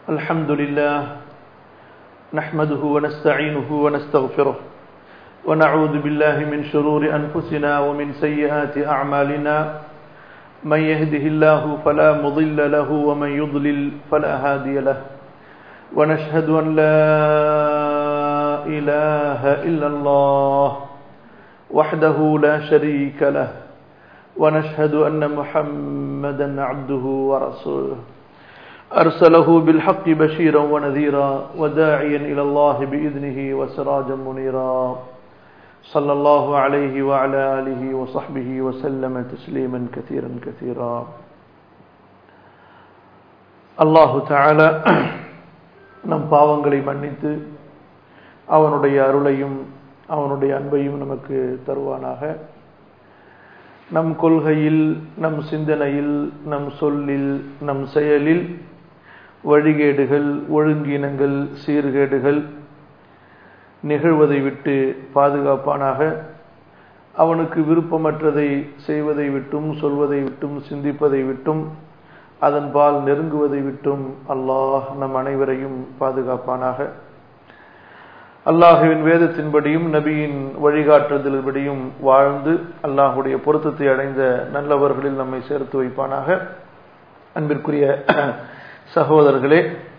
الحمد لله نحمده ونستعينه ونستغفره ونعوذ بالله من شرور أنفسنا ومن سيئات أعمالنا من يهده الله فلا مضل له ومن يضلل فلا هادي له ونشهد أن لا إله إلا الله وحده لا شريك له ونشهد أن محمدا عبده ورسوله أرسله بالحق بشيرا ونذيرا وداعيا إلى الله بإذنه وسراجا منيرا صلى الله عليه وعلى آله وصحبه وسلم تسليما كثيرا كثيرا الله تعالى நம் பாவங்களை மன்னித்து அவனுடைய அருளையும் அவனுடைய அன்பையும் நமக்கு தருவானாக நம் கொள்கையில் நம் சிந்தனையில் நம் சொல்லில் நம் செயலில் வழிகேடுகள் ஒழுங்கீனங்கள் சீர்கேடுகள் நிகழ்வதை விட்டு பாதுகாப்பானாக அவனுக்கு விருப்பமற்றதை செய்வதை விட்டும் சொல்வதை விட்டும் சிந்திப்பதை விட்டும் அதன்பால் நெருங்குவதை விட்டும் அல்லாஹ் நம் அனைவரையும் பாதுகாப்பானாக அல்லாஹுவின் வேதத்தின்படியும் நபியின் வழிகாட்டுதலின்படியும் வாழ்ந்து அல்லாஹுடைய பொருத்தத்தை அடைந்த நல்லவர்களில் நம்மை சேர்த்து வைப்பானாக அன்பிற்குரிய சகோதரர்களே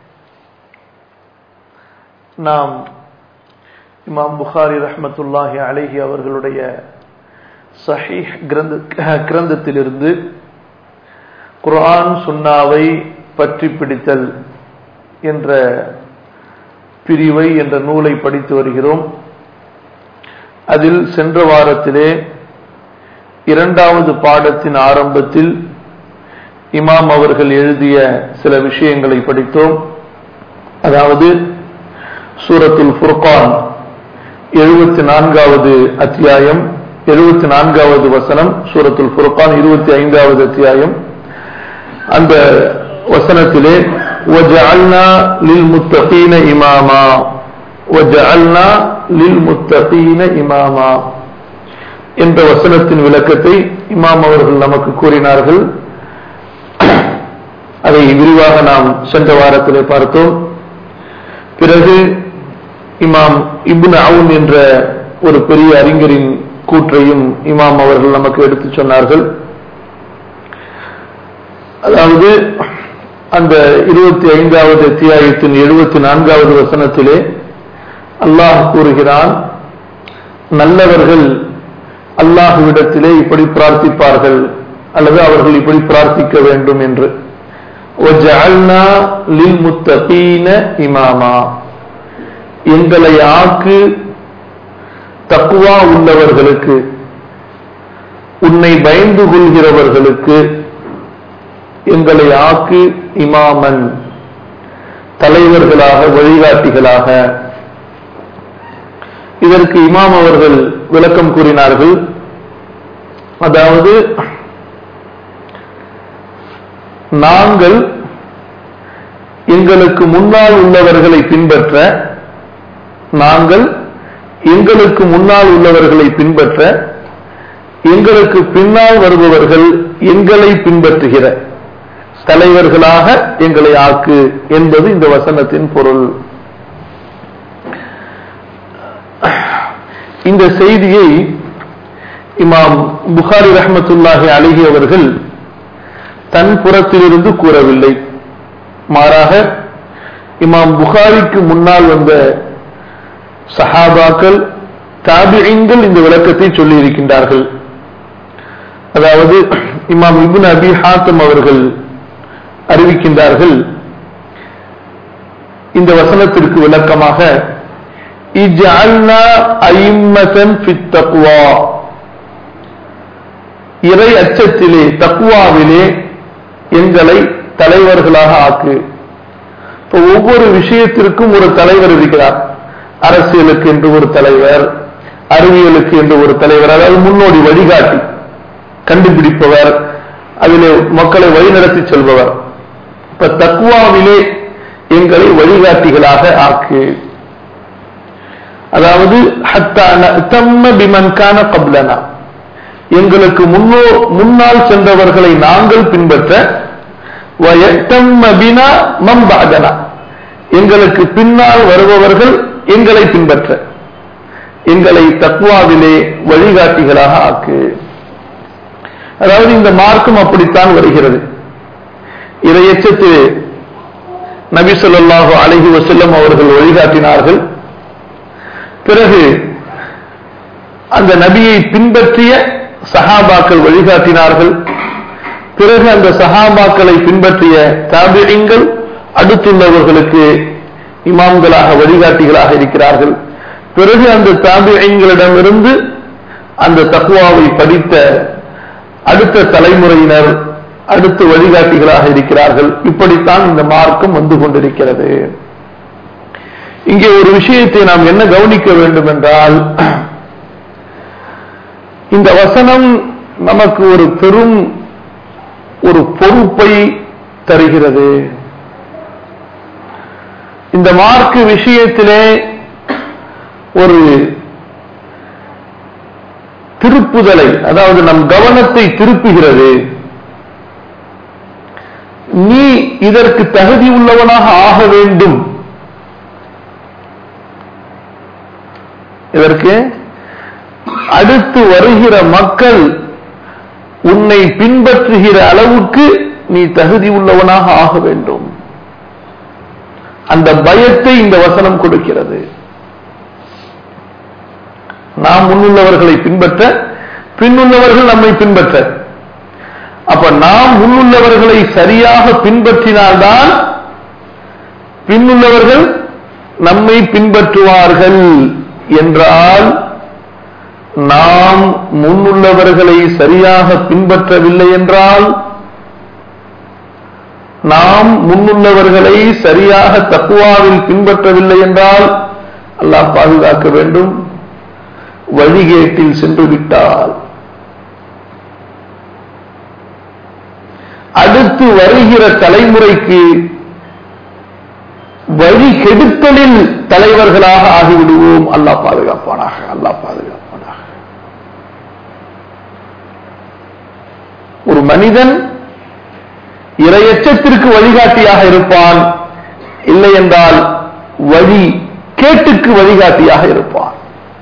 நாம் இமாம் புகாரி ரஹமத்துல்லாஹி அலேஹி அவர்களுடைய சஹீஹ் கிரந்த கிரந்தத்திலிருந்து குர்ஆன் சுன்னாவை பற்றி பிடித்தல் என்ற பிரிவை என்ற நூலை படித்து வருகிறோம் அதில் சென்ற வாரத்திலே இரண்டாவது பாடத்தின் ஆரம்பத்தில் இமாம் அவர்கள் எழுதிய சில விஷயங்களை படித்தோம் அதாவது சூரத்துல் ஃபுர்கான் எழுபத்தி நான்காவது அத்தியாயம் எழுபத்தி நான்காவது வசனம் சூரத்துல் ஃபுர்கான் இருபத்தி ஐந்தாவது அத்தியாயம் அந்த வசனத்திலே وجعلنا للمتقين إماما وجعلنا للمتقين إماما என்ற வசனத்தின் விளக்கத்தை இமாம் அவர்கள் நமக்கு கூறினார்கள் அதை விரிவாக நாம் சென்ற வாரத்திலே பார்த்தோம் பிறகு இமாம் இப்னு அவுன் என்ற ஒரு பெரிய அறிஞரின் கூற்றையும் இமாம் அவர்கள் நமக்கு எடுத்து சொன்னார்கள் அதாவது அந்த இருபத்தி ஐந்தாவது அத்தியாயத்தின் எழுபத்தி நான்காவது வசனத்திலே அல்லாஹ் கூறுகிறான் நல்லவர்கள் அல்லாஹுவிடத்திலே இப்படி பிரார்த்திப்பார்கள் அல்லது அவர்கள் இப்படி பிரார்த்திக்க வேண்டும் என்று இமாமா எங்களை ஆக்கு தக்குவா உள்ளவர்களுக்கு உன்னை பயந்து கொள்கிறவர்களுக்கு எங்களை ஆக்கு இமாமன் தலைவர்களாக வழிகாட்டிகளாக இதற்கு இமாம் அவர்கள் விளக்கம் கூறினார்கள் அதாவது நாங்கள் எங்களுக்கு முன்னால் உள்ளவர்களை பின்பற்ற நாங்கள் எங்களுக்கு முன்னால் உள்ளவர்களை பின்பற்ற எங்களுக்கு பின்னால் வருபவர்கள் எங்களை பின்பற்றுகிற தலைவர்களாக எங்களை ஆக்கு என்பது இந்த வசனத்தின் பொருள் இந்த செய்தியை இமாம் புகாரி ரஹமத்துல்லாஹி அழகி அவர்கள் தன் புறத்திலிருந்து கூறவில்லை மாறாக இமாம் புகாரிக்கு முன்னால் வந்த சஹாபாக்கள் தாபியங்கள் இந்த விளக்கத்தை சொல்லி இருக்கின்றார்கள் அதாவது இமாம் இபுன் அபி ஹாத்தம் அவர்கள் அறிவிக்கின்றார்கள் இந்த வசனத்திற்கு விளக்கமாக இறை அச்சத்திலே தக்குவாவிலே எங்களை தலைவர்களாக ஆக்கு இப்போ ஒவ்வொரு விஷயத்திற்கும் ஒரு தலைவர் இருக்கிறார் அரசியலுக்கு என்று ஒரு தலைவர் அறிவியலுக்கு என்று ஒரு தலைவர் அதாவது முன்னோடி வழிகாட்டி கண்டுபிடிப்பவர் அதிலே மக்களை வழிநடத்தி செல்பவர் இப்ப தக்குவாவிலே எங்களை வழிகாட்டிகளாக ஆக்கு அதாவது பிமன்கான கப்லனா எங்களுக்கு முன்னோ முன்னால் சென்றவர்களை நாங்கள் பின்பற்ற வயத்தம்ம பினா மம் பாதனா எங்களுக்கு பின்னால் வருபவர்கள் எங்களை பின்பற்ற எங்களை தக்குவாவிலே வழிகாட்டிகளாக ஆக்கு அதாவது இந்த மார்க்கம் அப்படித்தான் வருகிறது இதையச்சத்து நபி சொல்லாஹு அலஹி வசல்லம் அவர்கள் வழிகாட்டினார்கள் பிறகு அந்த நபியை பின்பற்றிய சஹாபாக்கள் வழிகாட்டினார்கள் பிறகு அந்த சஹாபாக்களை பின்பற்றிய தாபியங்கள் அடுத்துள்ளவர்களுக்கு இமாம்களாக வழிகாட்டிகளாக இருக்கிறார்கள் பிறகு அந்த தாபியங்களிடமிருந்து அந்த தக்குவாவை படித்த அடுத்த தலைமுறையினர் அடுத்து வழிகாட்டிகளாக இருக்கிறார்கள் இப்படித்தான் இந்த மார்க்கம் வந்து கொண்டிருக்கிறது இங்கே ஒரு விஷயத்தை நாம் என்ன கவனிக்க வேண்டும் என்றால் இந்த வசனம் நமக்கு ஒரு பெரும் ஒரு பொறுப்பை தருகிறது இந்த மார்க்கு விஷயத்திலே ஒரு திருப்புதலை அதாவது நம் கவனத்தை திருப்புகிறது நீ இதற்கு தகுதி உள்ளவனாக ஆக வேண்டும் இதற்கு அடுத்து வருகிற மக்கள் உன்னை பின்பற்றுகிற அளவுக்கு நீ தகுதி உள்ளவனாக ஆக வேண்டும் அந்த பயத்தை இந்த வசனம் கொடுக்கிறது நாம் முன்னுள்ளவர்களை பின்பற்ற பின்னுள்ளவர்கள் நம்மை பின்பற்ற அப்ப நாம் முன்னுள்ளவர்களை சரியாக பின்பற்றினால்தான் பின்னுள்ளவர்கள் நம்மை பின்பற்றுவார்கள் என்றால் நாம் முன்னுள்ளவர்களை சரியாக பின்பற்றவில்லை என்றால் நாம் முன்னுள்ளவர்களை சரியாக தக்குவாவில் பின்பற்றவில்லை என்றால் அல்லாஹ் பாதுகாக்க வேண்டும் வழிகேட்டில் சென்று விட்டால் அடுத்து வருகிற தலைமுறைக்கு வழி கெடுத்தலில் தலைவர்களாக ஆகிவிடுவோம் அல்லாஹ் பாதுகாப்பானாக அல்லாஹ் பாதுகாப்பானாக ஒரு மனிதன் இரையச்சத்திற்கு வழிகாட்டியாக இருப்பான் இல்லை என்றால் வழி கேட்டுக்கு வழிகாட்டியாக இருப்பான்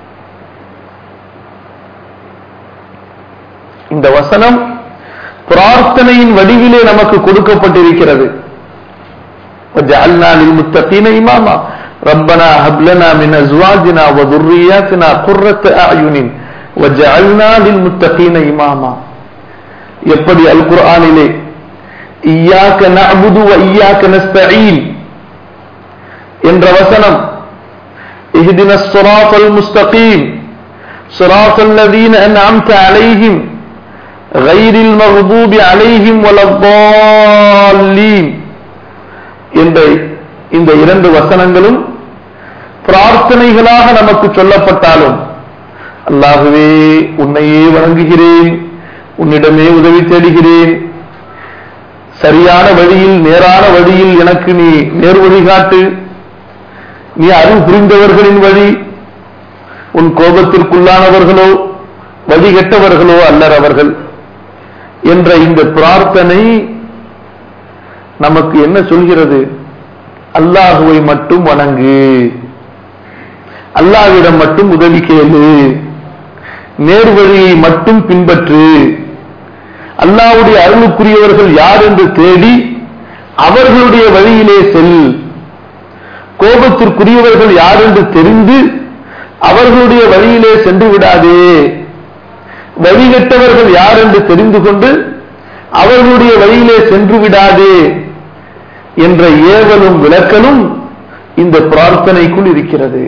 இந்த வசனம் பிரார்த்தனையின் வடிவிலே நமக்கு கொடுக்கப்பட்டிருக்கிறது وجعلنا للمتقين إماما ربنا هب لنا من أزواجنا وذرياتنا قرة أعين وجعلنا للمتقين إماما எப்படி அல் குர்ஆனிலே இய்யாக்க நஅபுது வ இய்யாக்க நஸ்தஈன் என்ற வசனம் اهدنا الصراط المستقيم صراط الذين أنعمت عليهم غير المغضوب عليهم ولا الضالين என்ற இந்த இரண்டு வசனங்களும் பிரார்த்தனைகளாக நமக்கு சொல்லப்பட்டாலும் அல்லாகவே உன்னையே வணங்குகிறேன் உன்னிடமே உதவி தேடுகிறேன் சரியான வழியில் நேரான வழியில் எனக்கு நீ நேர் வழிகாட்டு நீ அருள் புரிந்தவர்களின் வழி உன் கோபத்திற்குள்ளானவர்களோ வழிகெட்டவர்களோ அல்லர் அவர்கள் என்ற இந்த பிரார்த்தனை நமக்கு என்ன சொல்கிறது அல்லாஹுவை மட்டும் வணங்கு அல்லாஹ்விடம் மட்டும் உதவி கேளு நேர்வழியை மட்டும் பின்பற்று அல்லாஹ்வுடைய அருளுக்குரியவர்கள் யார் என்று தேடி அவர்களுடைய வழியிலே செல் கோபத்திற்குரியவர்கள் யார் என்று தெரிந்து அவர்களுடைய வழியிலே சென்று விடாதே வழிகட்டவர்கள் யார் என்று தெரிந்து கொண்டு அவர்களுடைய வழியிலே சென்று விடாதே என்ற ஏவலும் விளக்கலும் இந்த பிரார்த்தனைக்குள் இருக்கிறது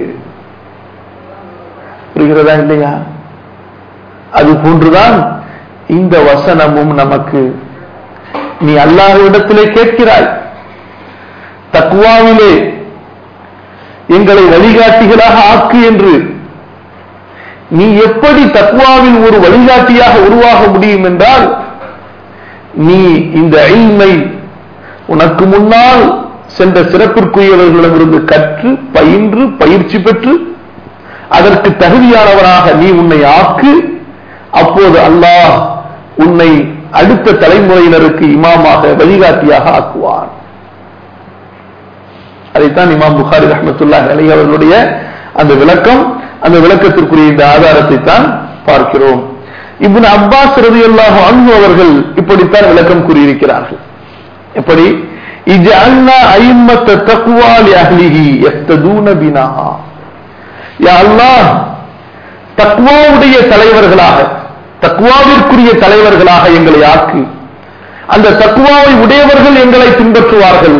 புரிகிறதா இல்லையா அது போன்றுதான் இந்த வசனமும் நமக்கு நீ அல்லாஹ்விடத்திலே கேட்கிறாய் தக்குவாவிலே எங்களை வழிகாட்டிகளாக ஆக்கு என்று நீ எப்படி தக்குவாவில் ஒரு வழிகாட்டியாக உருவாக முடியும் என்றால் நீ இந்த ஐமை உனக்கு முன்னால் சென்ற சிறப்பிற்குரியவர்களிடமிருந்து கற்று பயின்று பயிற்சி பெற்று அதற்கு தகுதியானவராக நீ உன்னை ஆக்கு அப்போது அல்லாஹ் உன்னை அடுத்த தலைமுறையினருக்கு இமாமாக வழிகாட்டியாக ஆக்குவான் அதைத்தான் இமாம் புகாரி ரஹமத்துல்லாஹி அலி அவர்களுடைய அந்த விளக்கம் அந்த விளக்கத்திற்குரிய இந்த ஆதாரத்தை தான் பார்க்கிறோம் இப்னு அப்பாஸ் ரதியல்லாஹு அன்ஹு அவர்கள் இப்படித்தான் விளக்கம் கூறியிருக்கிறார்கள் எப்படி இஜஅல்னா அய்மத்த தக்வா லி அஹ்லிஹி யஃப்ததூன பினா யா அல்லாஹ் தக்வாவுடைய தலைவர்களாக தக்வாவிற்குரிய தலைவர்களாக எங்களை ஆக்கு அந்த தக்வாவை உடையவர்கள் எங்களை பின்பற்றுவார்கள்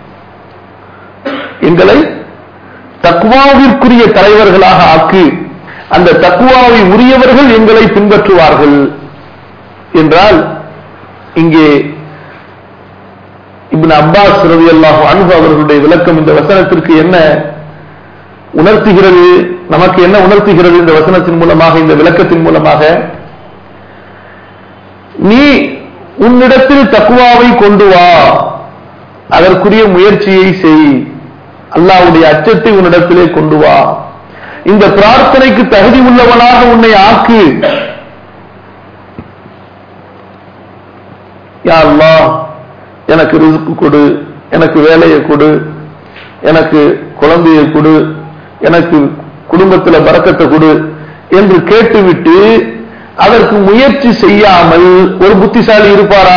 எங்களை தக்வாவிற்குரிய தலைவர்களாக ஆக்கு அந்த தக்குவாவை உரியவர்கள் எங்களை பின்பற்றுவார்கள் என்றால் இங்கே இப்னு அப்பாஸ் ரவி அல்லாஹ் அன்பு அவர்களுடைய விளக்கம் இந்த வசனத்திற்கு என்ன உணர்த்துகிறது நமக்கு என்ன உணர்த்துகிறது இந்த வசனத்தின் மூலமாக இந்த விளக்கத்தின் மூலமாக நீ உன்னிடத்தில் தக்குவாவை கொண்டு வா அதற்குரிய முயற்சியை செய் அல்லாவுடைய அச்சத்தை உன்னிடத்திலே கொண்டு வா இந்த பிரார்த்தனைக்கு தகுதி உள்ளவனாக உன்னை ஆக்கு யா அல்லாஹ் எனக்கு ரிசுக்கு கொடு எனக்கு வேலையை கொடு எனக்கு குழந்தையை கொடு எனக்கு குடும்பத்துல பறக்கத்தை கொடு என்று கேட்டுவிட்டு அதற்கு முயற்சி செய்யாமல் ஒரு புத்திசாலி இருப்பாரா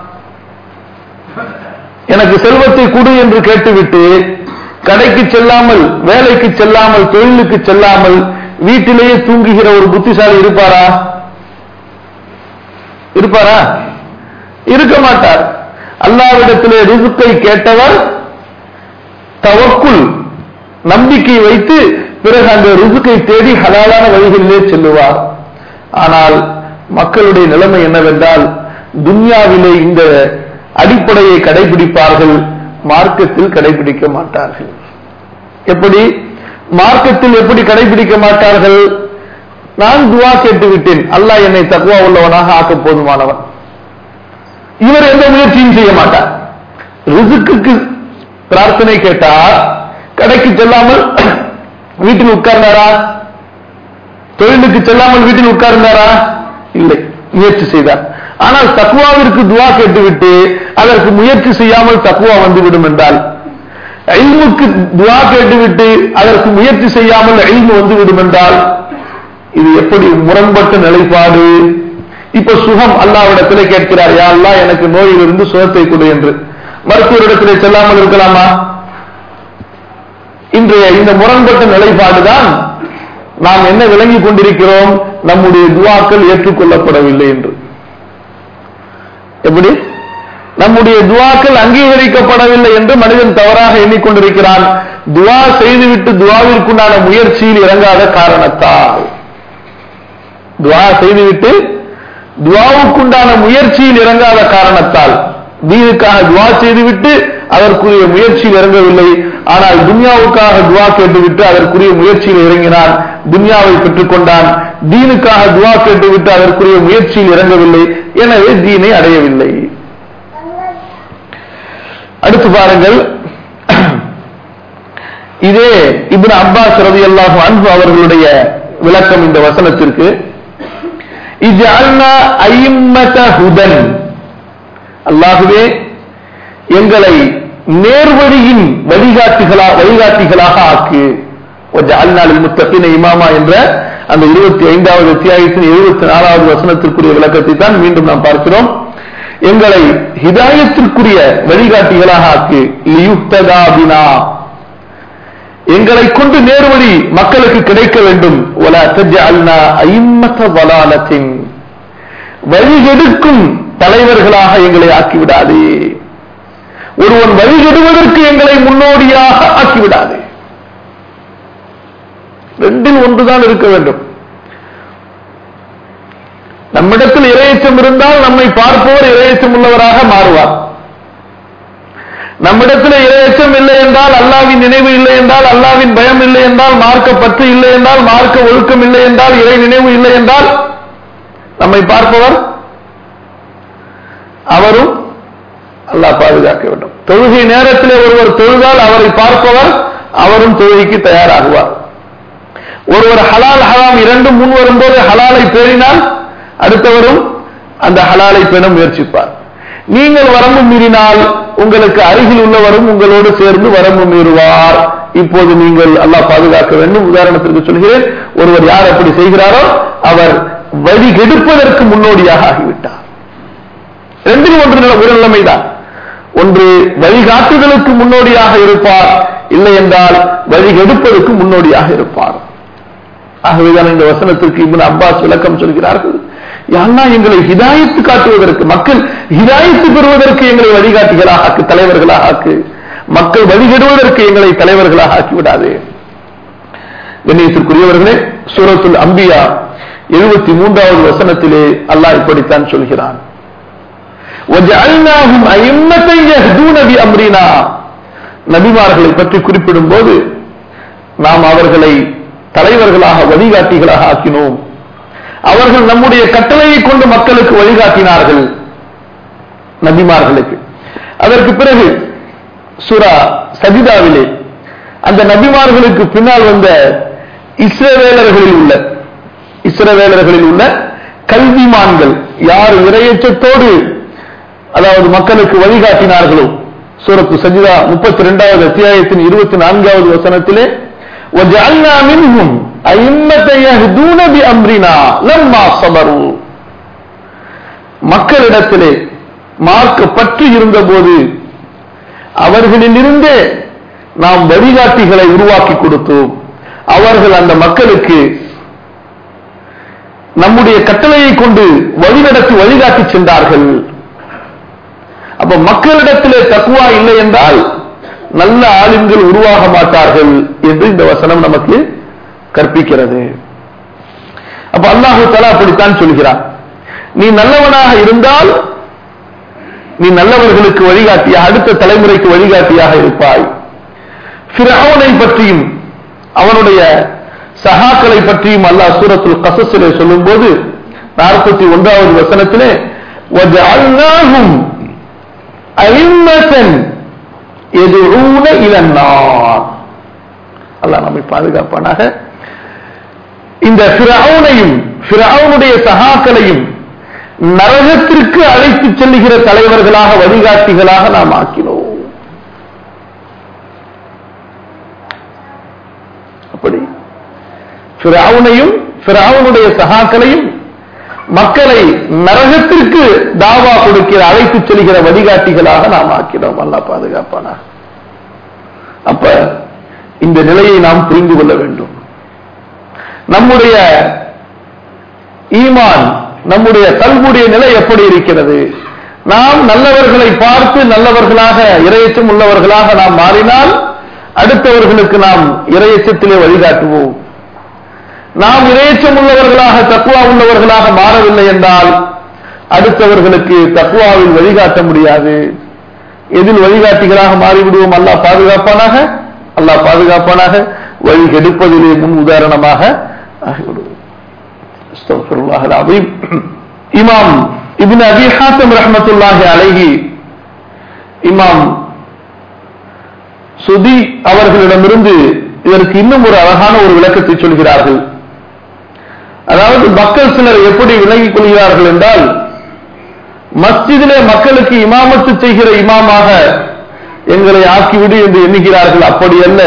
எனக்கு செல்வத்தை கொடு என்று கேட்டுவிட்டு கடைக்கு செல்லாமல் வேலைக்கு செல்லாமல் தொழிலுக்கு செல்லாமல் வீட்டிலேயே தூங்குகிற ஒரு புத்திசாலி இருப்பாரா இருப்பாரா இருக்க மாட்டார் அல்லாவிடத்திலே ரிசுக்கை கேட்டவர் தவக்குள் நம்பிக்கை வைத்து பிறகு அந்த ரிசுக்கை தேடி ஹலாலான வழிகளிலே செல்லுவார் ஆனால் மக்களுடைய நிலைமை என்னவென்றால் துன்யாவிலே இந்த அடிப்படையை கடைபிடிப்பார்கள் மார்க்கத்தில் கடைபிடிக்க மாட்டார்கள் எப்படி மார்க்கத்தில் எப்படி கடைபிடிக்க மாட்டார்கள் நான் துவா கேட்டு விட்டேன் அல்லாஹ் என்னை தக்குவா உள்ளவனாக ஆக்க போதுமானவன் இவர் எந்த முயற்சியும் செய்ய மாட்டார் ரிசுக்கு பிரார்த்தனை கேட்டார் கடைக்கு செல்லாமல் வீட்டில் உட்கார்ந்தாரா தொழிலுக்கு செல்லாமல் வீட்டில் உட்கார்ந்தாரா இல்லை முயற்சி செய்தார் ஆனால் தக்குவாவிற்கு துவா கேட்டுவிட்டு அதற்கு முயற்சி செய்யாமல் தக்குவா வந்துவிடும் என்றால் ஐமுக்கு துவா கேட்டுவிட்டு அதற்கு முயற்சி செய்யாமல் ஐமு வந்துவிடும் என்றால் இது எப்படி முரண்பட்ட நிலைப்பாடு இப்ப சுகம் அல்லாவிடத்திலே கேட்கிறார் யா அல்லா எனக்கு நோயிலிருந்து சுகத்தை கொடு என்று மருத்துவரிடத்திலே செல்லாமல் இருக்கலாமா இன்றைய இந்த முரண்பட்ட நிலைப்பாடுதான் நாம் என்ன விளங்கிக் கொண்டிருக்கிறோம் நம்முடைய துவாக்கள் ஏற்றுக்கொள்ளப்படவில்லை என்று எப்படி நம்முடைய துவாக்கள் அங்கீகரிக்கப்படவில்லை என்று மனிதன் தவறாக எண்ணிக்கொண்டிருக்கிறான் துவா செய்துவிட்டு துவாவிற்குண்டான முயற்சியில் இறங்காத காரணத்தால் துவா செய்துவிட்டு துவாவுக்குண்டான முயற்சியில் இறங்காத காரணத்தால் தீனுக்காக துவா செய்துவிட்டு அதற்குரிய முயற்சியில் இறங்கவில்லை ஆனால் துன்யாவுக்காக துவா கேட்டுவிட்டு அதற்குரிய முயற்சியில் இறங்கினான் துன்யாவை பெற்றுக்கொண்டான் தீனுக்காக துவா கேட்டுவிட்டு அதற்குரிய முயற்சியில் இறங்கவில்லை எனவே தீனை அடையவில்லை அடுத்து பாருங்கள் இதே இப்னு அப்பாஸ் ரவி அல்லாஹு அன்பு அவர்களுடைய விளக்கம் இந்த வசனத்திற்கு ஹுதன் அல்லாஹுவே எங்களை நேர்வழியின் வழிகாட்டிகளா வழிகாட்டிகளாக ஆக்கு அல்நாளில் முத்தப்பின இமாமா என்ற அந்த இருபத்தி ஐந்தாவது அத்தியாயத்தின் எழுபத்தி நாலாவது வசனத்திற்குரிய விளக்கத்தை தான் மீண்டும் நாம் பார்க்கிறோம் எங்களை ஹிதாயத்திற்குரிய வழிகாட்டிகளாக ஆக்கு லியுக்தகாபினா எங்களை கொண்டு நேர்வழி மக்களுக்கு கிடைக்க வேண்டும் ஒல தஜ்அல்னா ஐம்மத வலாலத்தின் வழிகெடுக்கும் தலைவர்களாக எங்களை ஆக்கிவிடாதே ஒருவன் வழிகெடுவதற்கு எங்களை முன்னோடியாக ஆக்கிவிடாதே ரெண்டில் ஒன்றுதான் இருக்க வேண்டும் நம்மிடத்தில் இரையச்சம் இருந்தால் நம்மை பார்ப்பவர் இரையச்சம் உள்ளவராக மாறுவார் நம்மிடத்தில் இரையச்சம் இல்லை என்றால் அல்லாவின் நினைவு இல்லை என்றால் அல்லாவின் பயம் இல்லை என்றால் மார்க்க பற்று இல்லை என்றால் மார்க்க ஒழுக்கம் இல்லை என்றால் இறை நினைவு இல்லை என்றால் நம்மை பார்ப்பவர் அவரும் அல்லாஹ் பாதுகாக்க வேண்டும் தொழுகை நேரத்தில் ஒருவர் தொழுதால் அவரை பார்ப்பவர் அவரும் தொழுகைக்கு தயாராகுவார் ஒருவர் ஹலால் ஹலாம் இரண்டும் முன் வரும்போது ஹலாலை பேணினால் அடுத்தவரும் அந்த ஹலாலை பேண முயற்சிப்பார் நீங்கள் வரம்பு மீறினால் உங்களுக்கு அருகில் உள்ளவரும் உங்களோடு சேர்ந்து வரம்பு மீறுவார் இப்போது நீங்கள் அல்லாஹ் பாதுகாக்க வேண்டும் உதாரணத்திற்கு சொல்கிறேன் ஒருவர் யார் அப்படி செய்கிறாரோ அவர் வழி கெடுப்பதற்கு முன்னோடியாக ஆகிவிட்டார் ரெண்டில் ஒன்று நில- ஒரு நிலைமைதான் ஒன்று வழிகாட்டுதலுக்கு முன்னோடியாக இருப்பார் இல்லை என்றால் வழி கெடுப்பதற்கு முன்னோடியாக இருப்பார் ஆகவேதான் இந்த வசனத்திற்கு இப்னு அப்பாஸ் விளக்கம் சொல்கிறார்கள் யாழ்லா எங்களை ஹிதாயத்து காட்டுவதற்கு மக்கள் ஹிதாயத்து பெறுவதற்கு எங்களை வழிகாட்டிகளாக ஆக்கு தலைவர்களாக ஆக்கு மக்கள் வழிகெடுவதற்கு எங்களை தலைவர்களாக ஆக்கி விடாதே கண்ணியத்திற்குரியவர்களே சூரத்துல் அம்பியா எழுபத்தி மூன்றாவது வசனத்திலே அல்லாஹ் இப்படித்தான் சொல்கிறான் وَجَعَلْنَاهُمْ أَئِمَّةً يَهْدُونَ بِأَمْرِنَا நபிமார்களை பற்றி குறிப்பிடும் போது நாம் அவர்களை தலைவர்களாக வழிகாட்டிகளாக ஆக்கினோம் அவர்கள் நம்முடைய கட்டளையை கொண்டு மக்களுக்கு வழிகாட்டினார்கள் நபிமார்களுக்கு அதற்கு பிறகு சுரா சஜிதாவிலே அந்த நபிமார்களுக்கு பின்னால் வந்த இஸ்ரவேலர்களில் உள்ள இஸ்ரவேலர்களில் உள்ள கல்விமான்கள் யார் இரையச்சத்தோடு அதாவது மக்களுக்கு வழிகாட்டினார்களோ சூரத்து சஜிதா முப்பத்தி ரெண்டாவது அத்தியாயத்தின் இருபத்தி நான்காவது வசனத்திலே وَجَعَلْنَا مِنْهُمْ أَئِمَّةً يَهْدُونَ بِأَمْرِنَا لَمَّا صَبَرُوا மக்களிடத்திலே மார்க்க பற்றி இருந்தபோது அவர்களிலிருந்தே நாம் வழிகாட்டிகளை உருவாக்கி கொடுத்தோம் அவர்கள் அந்த மக்களுக்கு நம்முடைய கட்டளையை கொண்டு வழிநடத்தி வழிகாட்டி சென்றார்கள் அப்ப மக்களிடத்திலே தக்குவா இல்லை என்றால் நல்ல ஆளுங்கள் உருவாக மாட்டார்கள் என்று இந்த வசனம் நமக்கு கற்பிக்கிறது அப்ப அல்லாஹு தலா அப்படித்தான் சொல்கிறான் நீ நல்லவனாக இருந்தால் நீ நல்லவர்களுக்கு வழிகாட்டியாக அடுத்த தலைமுறைக்கு வழிகாட்டியாக இருப்பாய் ஃபிரௌனை பற்றியும் அவனுடைய சகாக்களை பற்றியும் அல்லாஹ் சூரத்துல் கசஸிலே சொல்லும்போது நாற்பத்தி ஒன்றாவது வசனத்திலே وَجَعَلْنَاهُمْ أَئِمَّةً يَدْعُونَ إِلَى النَّارِ அல்லாஹ் நம்மை பாதுகாப்பானாக இந்த ஃபிரௌனையும் ஃபிரௌனுடைய சகாக்களையும் நரகத்திற்கு அழைத்து செல்லுகிற தலைவர்களாக வழிகாட்டிகளாக நாம் ஆக்கினோம் அப்படி ஃபிரௌனையும் ஃபிரௌனுடைய சகாக்களையும் மக்களை நரகத்திற்கு தாவா கொடுக்கிற அழைத்து செல்கிற வழிகாட்டிகளாக நாம் ஆக்கினோம் அல்லா பாதுகாப்பானாக அப்ப இந்த நிலையை நாம் புரிந்து கொள்ள வேண்டும் நம்முடைய ஈமான் நம்முடைய கல்வுடைய நிலை எப்படி இருக்கிறது நாம் நல்லவர்களை பார்த்து நல்லவர்களாக இரையச்சம் உள்ளவர்களாக நாம் மாறினால் அடுத்தவர்களுக்கு நாம் இரையச்சத்திலே வழிகாட்டுவோம் நாம் இரையச்சம் உள்ளவர்களாக தக்குவா உள்ளவர்களாக மாறவில்லை என்றால் அடுத்தவர்களுக்கு தக்குவாவில் வழிகாட்ட முடியாது எதில் வழிகாட்டிகளாக மாறிவிடுவோம் அல்லாஹ் பாதுகாப்பானாக அல்லாஹ் பாதுகாப்பானாக வழி கெடுப்பதிலே முன் உதாரணமாக ஆகிவிடுவோம் அஸ்தக்ஃபிருல்லாஹ் அல்-அஸீம். இமாம் இப்னு அபி ஹாத்திம் ரஹ்மத்துல்லாஹி அலைஹி இமாம் சுதி அவர்களிடமிருந்து இதற்கு இன்னும் ஒரு அழகான ஒரு விளக்கத்தை சொல்கிறார்கள் அதாவது மக்கள் சிலர் எப்படி விலகிக் கொள்கிறார்கள் என்றால் மஸ்ஜிதிலே மக்களுக்கு இமாமத்து செய்கிற இமாமாக எங்களை ஆக்கிவிடு என்று எண்ணுகிறார்கள் அப்படி அல்ல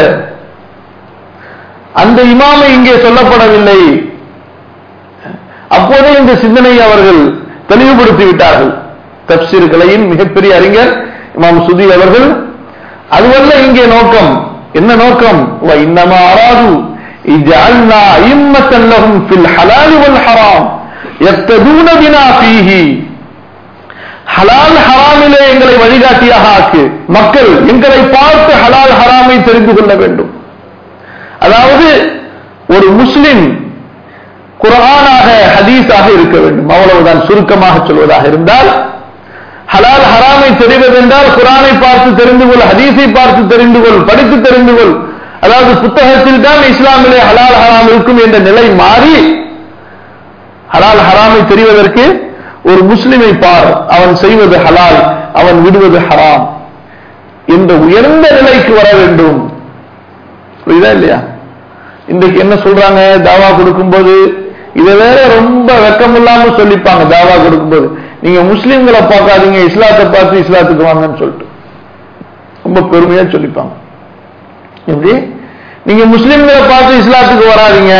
அந்த இமாமை இங்கே சொல்லப்படவில்லை அப்போதே இந்த சிந்தனையை அவர்கள் தெளிவுபடுத்தி விட்டார்கள் தப்சீர் கலையின் மிகப்பெரிய அறிஞர் இமாம் சுதி அவர்கள் அதுவல்ல இங்கே நோக்கம் என்ன நோக்கம் இன்னமா அராது இஜஅல்னா அயிம்மத்தன் லஹும் ஃபில் ஹலால் வல் ஹராம் யக்ததூன பினா ஃபீஹி ஹலால் ஹராமிலே எங்களை வழிகாட்டியாக ஆக்கு மக்கள் எங்களை பார்த்து ஹலால் ஹராமை தெரிந்து கொள்ள வேண்டும் அதாவது ஒரு முஸ்லிம் குரானாக ஹதீஸாக இருக்க வேண்டும் அவ்வளவுதான் சுருக்கமாக சொல்வதாக இருந்தால் ஹலால் ஹராமை தெரிவதென்றால் குரானை பார்த்து தெரிந்து கொள் ஹதீஸை பார்த்து தெரிந்து கொள் படித்து தெரிந்து கொள் அதாவது புத்தகத்தில் தான் இஸ்லாமிலே ஹலால் ஹராம் இருக்கும் என்ற நிலை மாறி ஹலால் ஹராமை தெரிவதற்கு ஒரு முஸ்லிமை பார் அவன் செய்வது ஹலால் அவன் விடுவது ஹராம் என்ற உயர்ந்த நிலைக்கு வர வேண்டும் புரியுதா இல்லையா இன்றைக்கு என்ன சொல்றாங்க தாவா கொடுக்கும்போது இதை வேற ரொம்ப வெக்கம் இல்லாம சொல்லிப்பாங்க தாவா கொடுக்கும்போது நீங்க முஸ்லிம்களை பார்க்காதீங்க இஸ்லாத்தை பார்த்து இஸ்லாத்துக்கு வாங்கன்னு சொல்லிட்டு ரொம்ப பெருமையா சொல்லிப்பாங்க எப்படி நீங்க முஸ்லிம்களை பார்த்து இஸ்லாத்துக்கு வராதீங்க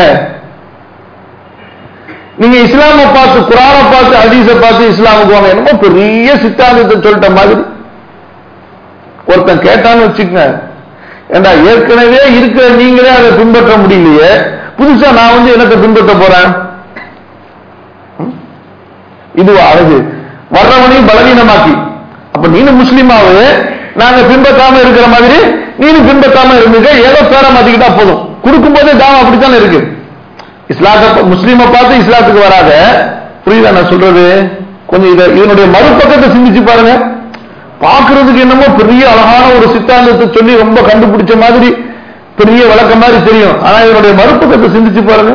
நீங்க இஸ்லாமை பார்த்து குரானை பார்த்து ஹதீஸை பார்த்து இஸ்லாமுக்கு வாங்க என்னமோ பெரிய சித்தாந்தத்தை சொல்லிட்ட மாதிரி ஒருத்தன் கேட்டான்னு வச்சுக்கங்க ஏண்டா ஏற்கனவே இருக்கிற நீங்களே அதை பின்பற்ற முடியலையே புதுசா நான் வந்து என்னத்தை பின்பற்ற போறேன் ம்? இதுவா அழகு வர்றவனையும் பலவீனமாக்கி அப்ப நீனும் முஸ்லீமாவது நாங்க பின்பற்றாம இருக்கிற மாதிரி நீனும் பின்பற்றாம இருந்துக்க ஏதோ பேரை மாத்திக்கிட்டா போதும் கொடுக்கும் போதே தாவம் அப்படித்தானே இருக்கு இஸ்லாத்தை முஸ்லீமை பார்த்து இஸ்லாத்துக்கு வராத புரியுதா நான் சொல்றது கொஞ்சம் இத இதனுடைய மறுபக்கத்தை சிந்திச்சு பாருங்க பார்க்கிறதுக்கு என்னமோ பெரிய அழகான ஒரு சித்தாந்தத்தை சொல்லி ரொம்ப கண்டுபிடிச்ச மாதிரி பெரிய விளக்கம் மாதிரி தெரியும் ஆனா இதனுடைய மறுபக்கத்தை சிந்திச்சு பாருங்க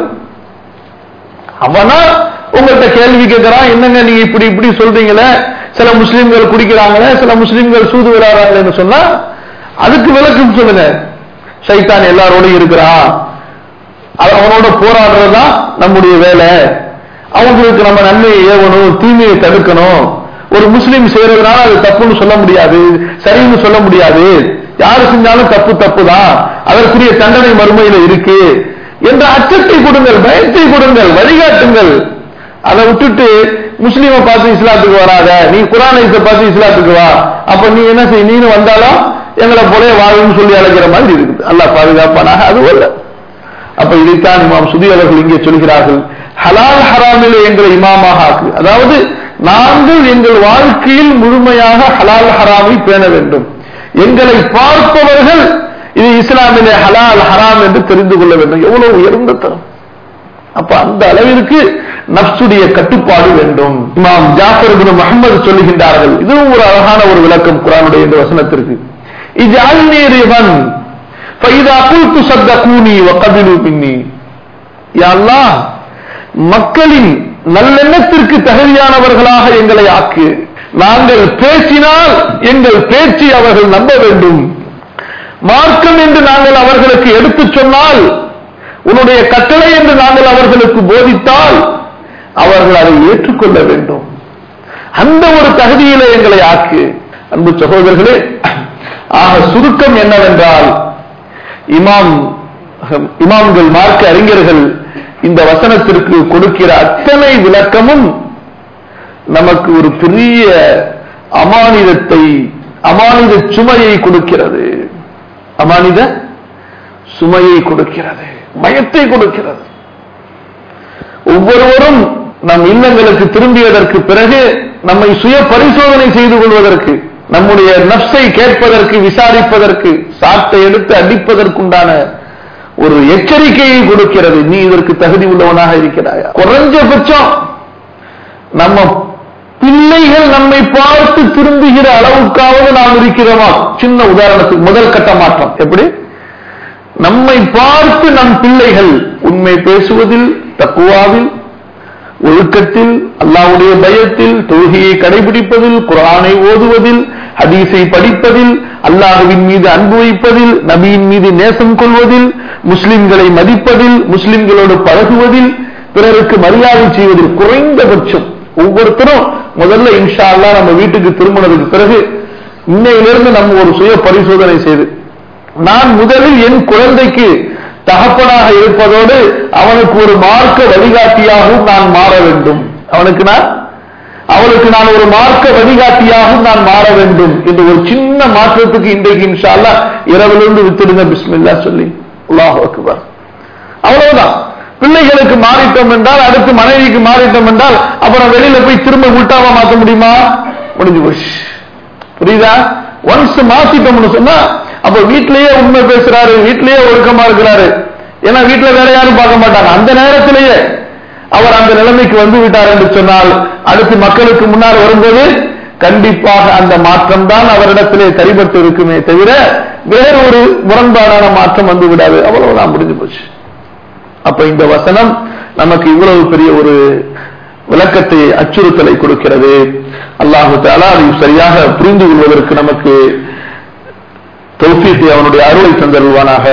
அவனா உங்கள்கிட்ட கேள்வி கேட்கிறான் என்னங்க நீங்க இப்படி இப்படி சொல்றீங்களே சில முஸ்லிம்கள் குடிக்கிறாங்களே சில முஸ்லிம்கள் சூது விளையாடுறாங்களேன்னு சொன்னா அதுக்கு விளக்கம் சொல்லுங்க சைத்தான் எல்லாரோடையும் இருக்கிறான் அது அவனோட போராடுறதுதான் நம்முடைய வேலை அவங்களுக்கு நம்ம நன்மையை ஏவணும் தீமையை தடுக்கணும் ஒரு முஸ்லீம் செய்யறதுனால அது தப்புன்னு சொல்ல முடியாது சரின்னு சொல்ல முடியாது யாரு செஞ்சாலும் தப்பு தப்பு தான் அதற்குரிய தண்டனை மறுமையில இருக்கு என்ற அச்சத்தை கொடுங்கள் பயத்தை கொடுங்கள் வழிகாட்டுங்கள் அதை விட்டுட்டு முஸ்லீமை பார்த்து இஸ்லாத்துக்கு வராத நீ குரானைத்தை பார்த்து இஸ்லாத்துக்கு வா அப்ப நீ என்ன செய் நீனு வந்தாலும் எங்களை போல வாழும்னு சொல்லி அழைக்கிற மாதிரி இருக்குது அல்லாஹ் பாதுகாப்பானாக அது அல்ல அப்ப இதைத்தான் இமாம் சுதி அவர்கள் இங்கே சொல்கிறார்கள் ஹலால் ஹராமிலே எங்களை இமாமாக ஆக்கு அதாவது நாங்கள் எங்கள் வாழ்க்கையில் முழுமையாக ஹலால் ஹராமை பேண வேண்டும் எங்களை பார்ப்பவர்கள் இது இஸ்லாமிலே ஹலால் ஹராம் என்று தெரிந்து கொள்ள வேண்டும் எவ்வளவு உயர்ந்த தரம் அப்ப அந்த அளவிற்கு நப்சுடைய கட்டுப்பாடு வேண்டும் இமாம் ஜாஃபர் இப்னு முஹம்மது சொல்லுகின்றார்கள் இதுவும் ஒரு அழகான ஒரு விளக்கம் குரானுடைய இந்த வசனத்திற்கு இது அல்நீரிவன் فإذا قلت صدقوني وقبلوا مني يا الله மக்களின் நல்லெண்ணத்திற்கு தகுதியானவர்களாக எங்களை ஆக்கு நாங்கள் பேசினால் எங்கள் பேச்சை அவர்கள் நம்ப வேண்டும் மார்க்கம் என்று நாங்கள் அவர்களுக்கு எடுத்துச் சொன்னால் உன்னுடைய கட்டளை என்று நாங்கள் அவர்களுக்கு போதித்தால் அவர்கள் அதை ஏற்றுக்கொள்ள வேண்டும் அந்த ஒரு தகுதியிலே எங்களை ஆக்கு அன்பு சகோதரர்களே ஆக சுருக்கம் என்னவென்றால் இமாம் இமாம்கள் மார்க்க அறிஞர்கள் இந்த வசனத்திற்கு கொடுக்கிற அத்தனை விளக்கமும் நமக்கு ஒரு பெரிய அமானிதத்தை அமானித சுமையை கொடுக்கிறது அமானித சுமையை கொடுக்கிறது பயத்தை கொடுக்கிறது ஒவ்வொருவரும் நம் இல்லங்களுக்கு திரும்பியதற்கு பிறகு நம்மை சுய பரிசோதனை செய்து கொள்வதற்கு நம்முடைய நப்சை கேட்பதற்கு விசாரிப்பதற்கு சாட்டை எடுத்து அடிப்பதற்குண்டான ஒரு எச்சரிக்கையை கொடுக்கிறது நீ இதற்கு தகுதி உள்ளவனாக இருக்கிறாயா குறைஞ்சபட்சம் நம்ம பிள்ளைகள் நம்மை பார்த்து திரும்புகிற அளவுக்காவது நாம் இருக்கிறோமா சின்ன உதாரணத்துக்கு முதல் கட்ட மாற்றம் எப்படி நம்மை பார்த்து நம் பிள்ளைகள் உண்மை பேசுவதில் தக்குவாவில் ஒழுக்கத்தில் அல்லாவுடைய பயத்தில் தொழுகையை கடைபிடிப்பதில் குரானை ஓதுவதில் ஹதீஸை படிப்பதில் அல்லாஹுவின் மீது அன்பு வைப்பதில் நபியின் மீது நேசம் கொள்வதில் முஸ்லிம்களை மதிப்பதில் முஸ்லிம்களோடு பழகுவதில் பிறருக்கு மரியாதை செய்வதில் குறைந்தபட்சம் ஒவ்வொருத்தரும் முதல்ல இன்ஷா அல்லா நம்ம வீட்டுக்கு திரும்பினதுக்கு பிறகு இன்னையிலிருந்து நம்ம ஒரு சுய பரிசோதனை செய்து நான் முதலில் என் குழந்தைக்கு தகப்பனாக இருப்பதோடு அவனுக்கு ஒரு மார்க்க வழிகாட்டியாகவும் நான் மாற வேண்டும் அவனுக்கு நான் அவளுக்கு நான் ஒரு மார்க்க வழிகாட்டியாகவும் நான் மாற வேண்டும் என்று ஒரு சின்ன மாற்றத்துக்கு இன்றைக்கு இன்ஷால்லா இரவிலிருந்து வித்துடுங்க பிஸ்மில்லா சொல்லி அல்லாஹ் அக்பர் அவ்வளவுதான் பிள்ளைகளுக்கு மாறிட்டோம் என்றால் அடுத்து மனைவிக்கு மாறிட்டோம் என்றால் அப்புறம் வெளியில போய் திரும்ப உள்டாவா மாற்ற முடியுமா முடிஞ்சு போச்சு புரியுதா ஒன்ஸ் மாத்திட்டோம்னு சொன்னா அப்ப வீட்டிலேயே உண்மை பேசுறாரு வீட்டிலேயே ஒழுக்கமா இருக்கிறாரு ஏன்னா வீட்டுல வேற யாரும் பார்க்க மாட்டாங்க அந்த நேரத்திலேயே அவர் அந்த நிலைமைக்கு வந்து விட்டார் என்று சொன்னால் அடுத்து மக்களுக்கு முன்னால் வரும்போது கண்டிப்பாக அந்த மாற்றம் தான் அவரிடத்திலே தரிபட்டு இருக்குமே தவிர வேற ஒரு முரண்பாடான மாற்றம் வந்து விடாது அவ்வளவுதான் முடிஞ்சு போச்சு அப்ப இந்த வசனம் நமக்கு இவ்வளவு பெரிய ஒரு விளக்கத்தை அச்சுறுத்தலை கொடுக்கிறது அல்லாஹு தாலா அதை சரியாக புரிந்து கொள்வதற்கு நமக்கு தௌஃபீத்தை அவனுடைய அருளை தந்தருள்வானாக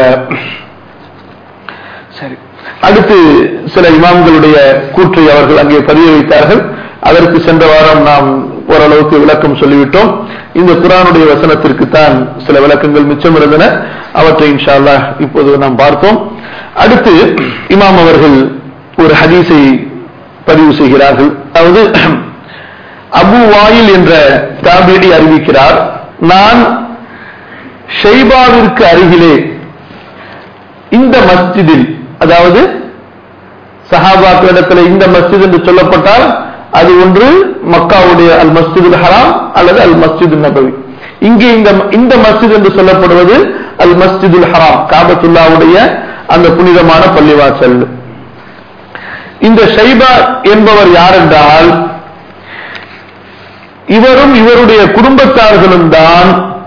சரி அடுத்து சில இமாம்களுடைய கூற்றை அவர்கள் அங்கே பதிய வைத்தார்கள் அதற்கு சென்ற வாரம் நாம் ஓரளவுக்கு விளக்கம் சொல்லிவிட்டோம் இந்த குரானுடைய வசனத்திற்கு தான் சில விளக்கங்கள் மிச்சம் இருந்தன அவற்றை இன்ஷா அல்லாஹ் இப்போது நாம் பார்த்தோம் அடுத்து இமாம் அவர்கள் ஒரு ஹதீஸை பதிவு செய்கிறார்கள் அதாவது அபு வாயில் என்ற தாபியடி அறிவிக்கிறார் நான் ஷைபாவிற்கு அருகிலே இந்த மஸ்ஜிதில் அதாவது சஹாபாக்களிடத்தில் இந்த மஸ்ஜித் என்று சொல்லப்பட்டால் அது ஒன்று மக்காவுடைய அல் மஸ்ஜிதுல் ஹராம் அல்லது அல் மஸ்ஜிது நபவி இங்கே இந்த இந்த மஸ்ஜித் என்று சொல்லப்படுவது அல் மஸ்ஜிதுல் ஹராம் காபத்துல்லாவுடைய அந்த புனிதமான பள்ளிவாசல் இந்த ஷைபா என்பவர் யார் என்றால் இவரும் இவருடைய குடும்பத்தார்களும் தான்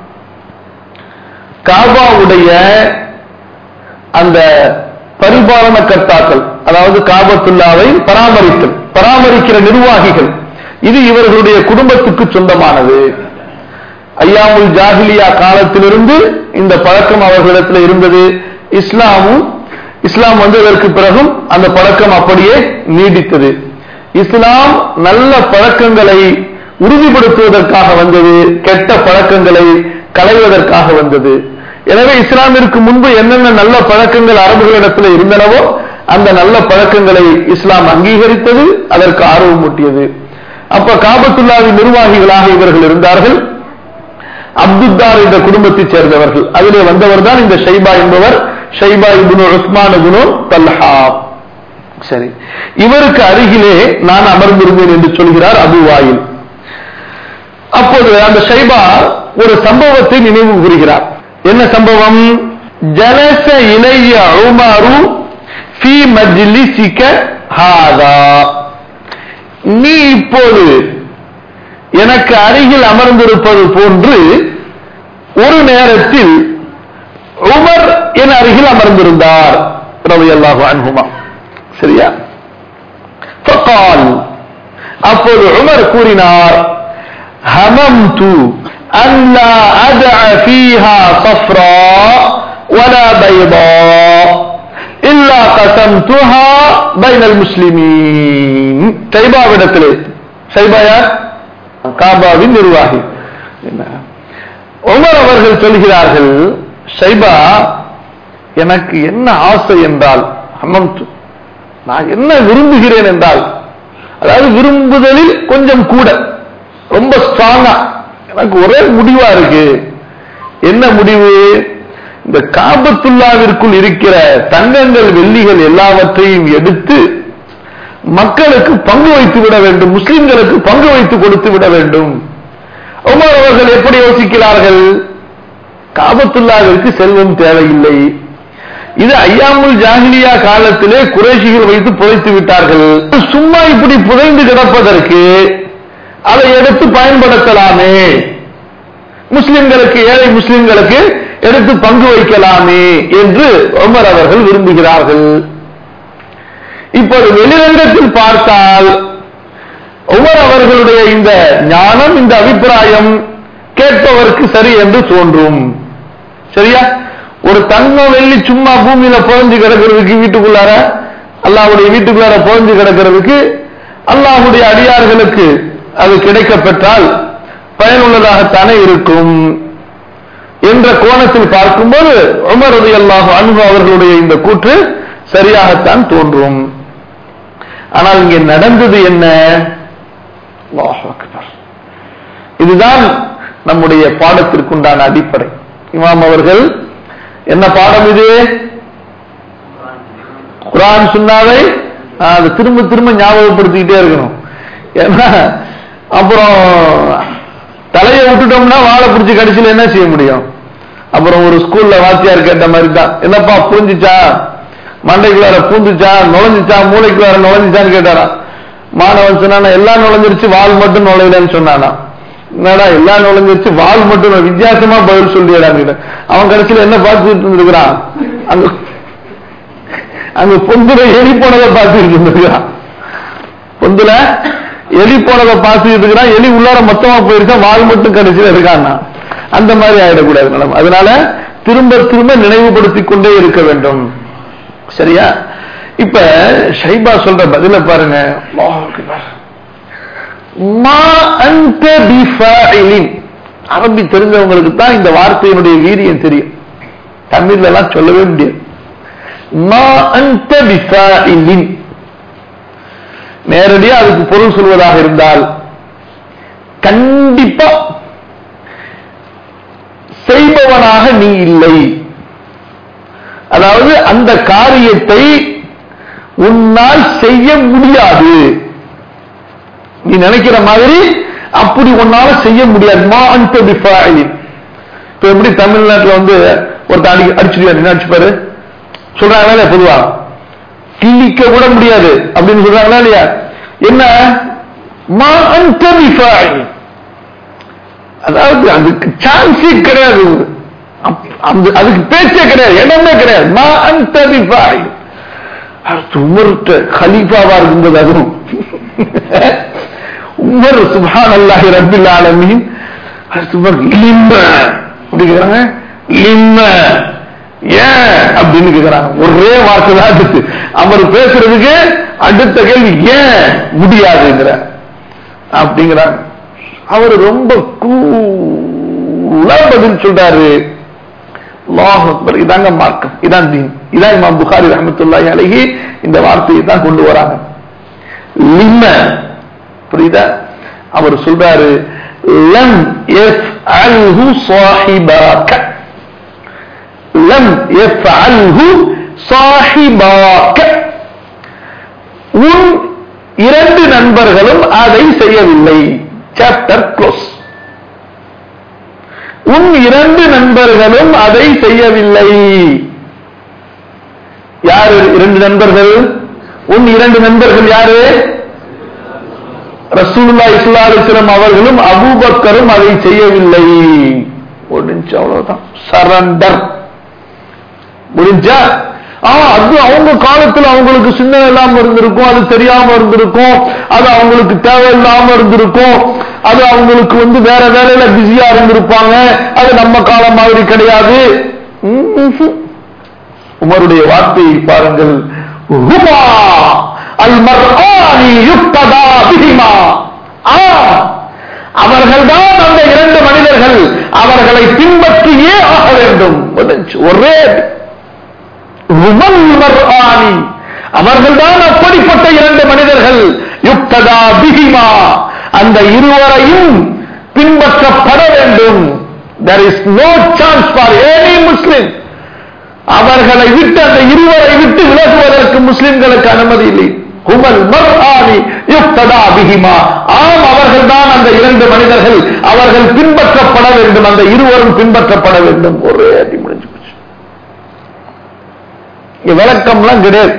காபாவுடைய அந்த பரிபாலன கர்த்தாக்கள் அதாவது காபத்துல்லாவை பராமரித்தல் பராமரிக்கிற நிர்வாகிகள் இது இவர்களுடைய குடும்பத்துக்கு சொந்தமானது ஐயாமுல் ஜாஹிலியா காலத்திலிருந்து இந்த பழக்கம் அவர்களிடத்தில் இருந்தது இஸ்லாமும் இஸ்லாம் வந்ததற்கு பிறகும் அந்த பழக்கம் அப்படியே நீடித்தது இஸ்லாம் நல்ல பழக்கங்களை உறுதிப்படுத்துவதற்காக வந்தது கெட்ட பழக்கங்களை களைவதற்காக வந்தது எனவே இஸ்லாமிற்கு முன்பு என்னென்ன நல்ல பழக்கங்கள் அரபுகளிடத்தில் இருந்தனவோ அந்த நல்ல பழக்கங்களை இஸ்லாம் அங்கீகரித்தது அதற்கு ஆர்வம் ஊட்டியது அப்ப காபத்துல்லாவின் நிர்வாகிகளாக இவர்கள் இருந்தார்கள் அப்துத்தார் என்ற குடும்பத்தைச் சேர்ந்தவர்கள் அதிலே வந்தவர் தான் இந்த ஷைபா என்பவர் ஷைபா இபுனு உஸ்மான் இபுனு தல்ஹா சரி இவருக்கு அருகிலே நான் அமர்ந்திருந்தேன் என்று சொல்கிறார் அபு வாயில் அப்போது அந்த ஷைபா ஒரு சம்பவத்தை நினைவு கூறுகிறார் என்ன சம்பவம் ஜலச இளைய உமரு ஃபி மஜ்லிசிக ஹாதா நீ இப்போது எனக்கு அருகில் அமர்ந்திருப்பது போன்று ஒரு நேரத்தில் உமர் என் அருகில் அமர்ந்திருந்தார் ரவி அல்லாஹு அன்ஹுமா சரியா ஃபகால் அப்போது உமர் கூறினார் ஹமம்து أن لا أدع فيها صفراء ولا بيضاء إلا قسمتها بين المسلمين சைபாவிடத்திலே சைபா யார் காபாவின் நிர்வாகி உமர் அவர்கள் சொல்கிறார்கள் சைபா எனக்கு என்ன ஆசை என்றால் ஹமம்து நான் என்ன விரும்புகிறேன் என்றால் அதாவது விரும்புதலில் கொஞ்சம் கூட ரொம்ப ஸ்ட்ராங்கா எனக்கு ஒரே முடிவா இருக்கு என்ன முடிவு இந்த காபத்துல்லாவிற்குள் இருக்கிற தங்கங்கள் வெள்ளிகள் எல்லாவற்றையும் எடுத்து மக்களுக்கு பங்கு வைத்து விட வேண்டும் முஸ்லிம்களுக்கு பங்கு வைத்து கொடுத்து விட வேண்டும் உமர் அவர்கள் எப்படி யோசிக்கிறார்கள் காபத்துல்லாவிற்கு செல்வம் தேவையில்லை இது ஐயாமுல் ஜாகிலியா காலத்திலே குறைஷிகள் வைத்து புதைத்து விட்டார்கள் சும்மா இப்படி புதைந்து கிடப்பதற்கு அதை எடுத்து பயன்படுத்தலாமே முஸ்லிம்களுக்கு ஏழை முஸ்லிம்களுக்கு எடுத்து பங்கு வைக்கலாமே என்று உமர் அவர்கள் விரும்புகிறார்கள் இப்போது வெளிரங்கத்தில் பார்த்தால் உமர் அவர்களுடைய இந்த ஞானம் இந்த அபிப்பிராயம் கேட்பவருக்கு சரி என்று தோன்றும் சரியா ஒரு தங்கம் வெள்ளி சும்மா பூமியில புகஞ்சு கிடக்கிறதுக்கு வீட்டுக்குள்ளார அல்லாவுடைய வீட்டுக்குள்ளார புகஞ்சு கிடக்கிறதுக்கு அல்லாஹுடைய அடியார்களுக்கு அது கிடைக்க பெற்றால் பயனுள்ளதாகத்தானே இருக்கும் என்ற கோணத்தில் பார்க்கும்போது உமர் ரதி அல்லாஹ் அன்பு அவர்களுடைய இந்த கூற்று சரியாகத்தான் தோன்றும் ஆனால் இங்கே நடந்தது என்ன இதுதான் நம்முடைய பாடத்திற்குண்டான அடிப்படை இமாம் அவர்கள் என்ன பாடம் இது குரான் சுண்ணாவை அது திரும்ப திரும்ப ஞாபகப்படுத்திக்கிட்டே இருக்கணும் ஏன்னா அப்புறம் தலையை விட்டுட்டோம்னா வாழை பிடிச்சி கடைசியில் என்ன செய்ய முடியும் அப்புறம் ஒரு ஸ்கூல்ல வாத்தியார் கேட்ட மாதிரி தான் என்னப்பா பூஞ்சிச்சா மண்டைக்குள்ளார பூந்துச்சா நுழைஞ்சிச்சா மூளைக்குள்ளார நுழைஞ்சிச்சான்னு கேட்டாரா மாணவன் சொன்னா எல்லாம் நுழைஞ்சிருச்சு வால் மட்டும் நுழையலன்னு சொன்னானா என்னடா எல்லாம் நுழைஞ்சிருச்சு வால் மட்டும் வித்தியாசமா பதில் சொல்லிடான்னு அவன் கடைசியில் என்ன பார்த்துட்டு இருந்திருக்கிறான் அங்க அங்க பொந்துல எலி போனதை பார்த்துட்டு இருந்திருக்கிறான் பொந்துல எலி போனதை பார்த்துட்டு இருக்கிறான் எலி உள்ளார மொத்தமா போயிருக்கான் வால் மட்டும் கடைசியில் இருக்கான்னா அந்த மாதிரி ஆயிடக்கூடாது மேடம் அதனால திரும்ப திரும்ப நினைவுபடுத்திக் கொண்டே இருக்க வேண்டும் சரியா இப்ப ஷைபா சொல்ற பதில பாருங்க மா அன்ட பிஃபாயிலின் அரபி தெரிஞ்சவங்களுக்கு தான் இந்த வார்த்தையினுடைய வீரியம் தெரியும் தமிழ்ல எல்லாம் சொல்லவே முடியாது மா அன்ட பிஃபாயிலின் நேரடியா அதுக்கு பொருள் சொல்வதாக இருந்தால் கண்டிப்பா செய்பவனாக நீ இல்லை அதாவது அந்த காரியத்தை உன்னால் செய்ய முடியாது நீ நினைக்கிற மாதிரி அப்படி உன்னால செய்ய முடியாது மா அன்ட பிஃபாயிலின் இப்ப எப்படி தமிழ்நாட்டுல வந்து ஒருத்தன் அடி அடிச்சுடுவாரு என்ன அடிச்சுப்பாரு சொல்றாங்களா பொதுவா கிள்ளிக்க கூட முடியாது அப்படின்னு சொல்றாங்களா இல்லையா என்ன மா அன்ட பிஃபாயிலின் அதாவது அதுக்கு சான்ஸே கிடையாது அப்- அந்த- அதுக்கு பேச்சே கிடையாது இடமே கிடையாது மா அன்ட பிஃபாயிலின் அடுத்து உமர்கிட்ட ஹலீஃபாவா இருக்கும்போது அதுவும் உமர் சுபான் அல்லாஹி ரபில் ஆலமீன் அடுத்து உமர் லிம்ம அப்படி கேக்குறாங்க லிம்ம ஏன் அப்படின்னு கேக்குறாங்க ஒரே வார்த்தை தான் அடுத்து அவர் பேசுறதுக்கு அடுத்த கேள்வி ஏன் முடியாதுங்கிற அப்படிங்கிறாங்க அவர் ரொம்ப கூலா பதில் சொல்றாரு அல்லாஹ் அக்பர் இதாங்க மார்க்கம் இதான் தீன் இதான் இமாம் புகாரி ரஹமத்துல்லாஹி அலைஹி இந்த வார்த்தையை தான் கொண்டு வராங்க லிம்ம புரியுதா அவர் சொல்றாரு லம் யஃஅல்ஹு ஸாஹிபாக லம் யஃஅல்ஹு ஸாஹிபாக உன் இரண்டு நண்பர்களும் அதை செய்யவில்லை சாப்டர் க்ளோஸ் உன் இரண்டு நண்பர்களும் அதை செய்யவில்லை யாரு இரண்டு நண்பர்கள் உன் இரண்டு நண்பர்கள் யாரு ரசூலுல்லா இஸ்லா அலிஸ்லாம் அவர்களும் அபூபக்கரும் அதை செய்யவில்லை முடிஞ்சு அவ்வளவுதான் சரண்டர் முடிஞ்சா ஆ அது அவங்க காலத்துல அவங்களுக்கு சிந்தனை இல்லாம இருந்திருக்கும் அது தெரியாம இருந்திருக்கும் அது அவங்களுக்கு தேவையில்லாம இருந்திருக்கும் அது அவங்களுக்கு வந்து வேற வேலையில பிஸியா இருந்திருப்பாங்க அது நம்ம காலம் மாதிரி கிடையாது ம்ஹும். உமருடைய வார்த்தையை பாருங்கள் ஹுமா அல் மர்ஆனி யுக்ததா பிஹிமா ஆ அவர்கள்தான் அந்த இரண்டு மனிதர்கள் அவர்களை பின்பற்றியே ஆக வேண்டும் முடிஞ்சு. ஒரே ஹுமல் மர்ஆனி அவர்கள்தான் அப்படிப்பட்ட இரண்டு மனிதர்கள் யுக்ததா பிஹிமா அந்த இருவரையும் பின்பற்றப்பட வேண்டும் there is no chance for any muslim அவர்களை விட்டு அந்த இருவரை விட்டு விலகுவதற்கு முஸ்லிம்களுக்கு அனுமதி இல்லை குமல் மர்ஆனி யுக்ததா பிஹிமா ஆம் அவர்கள்தான் அந்த இரண்டு மனிதர்கள் அவர்கள் பின்பற்றப்பட வேண்டும் அந்த இருவரும் பின்பற்றப்பட வேண்டும் ஒரே அடி முடிஞ்சு போச்சு இங்க விளக்கம்லாம் கிடையாது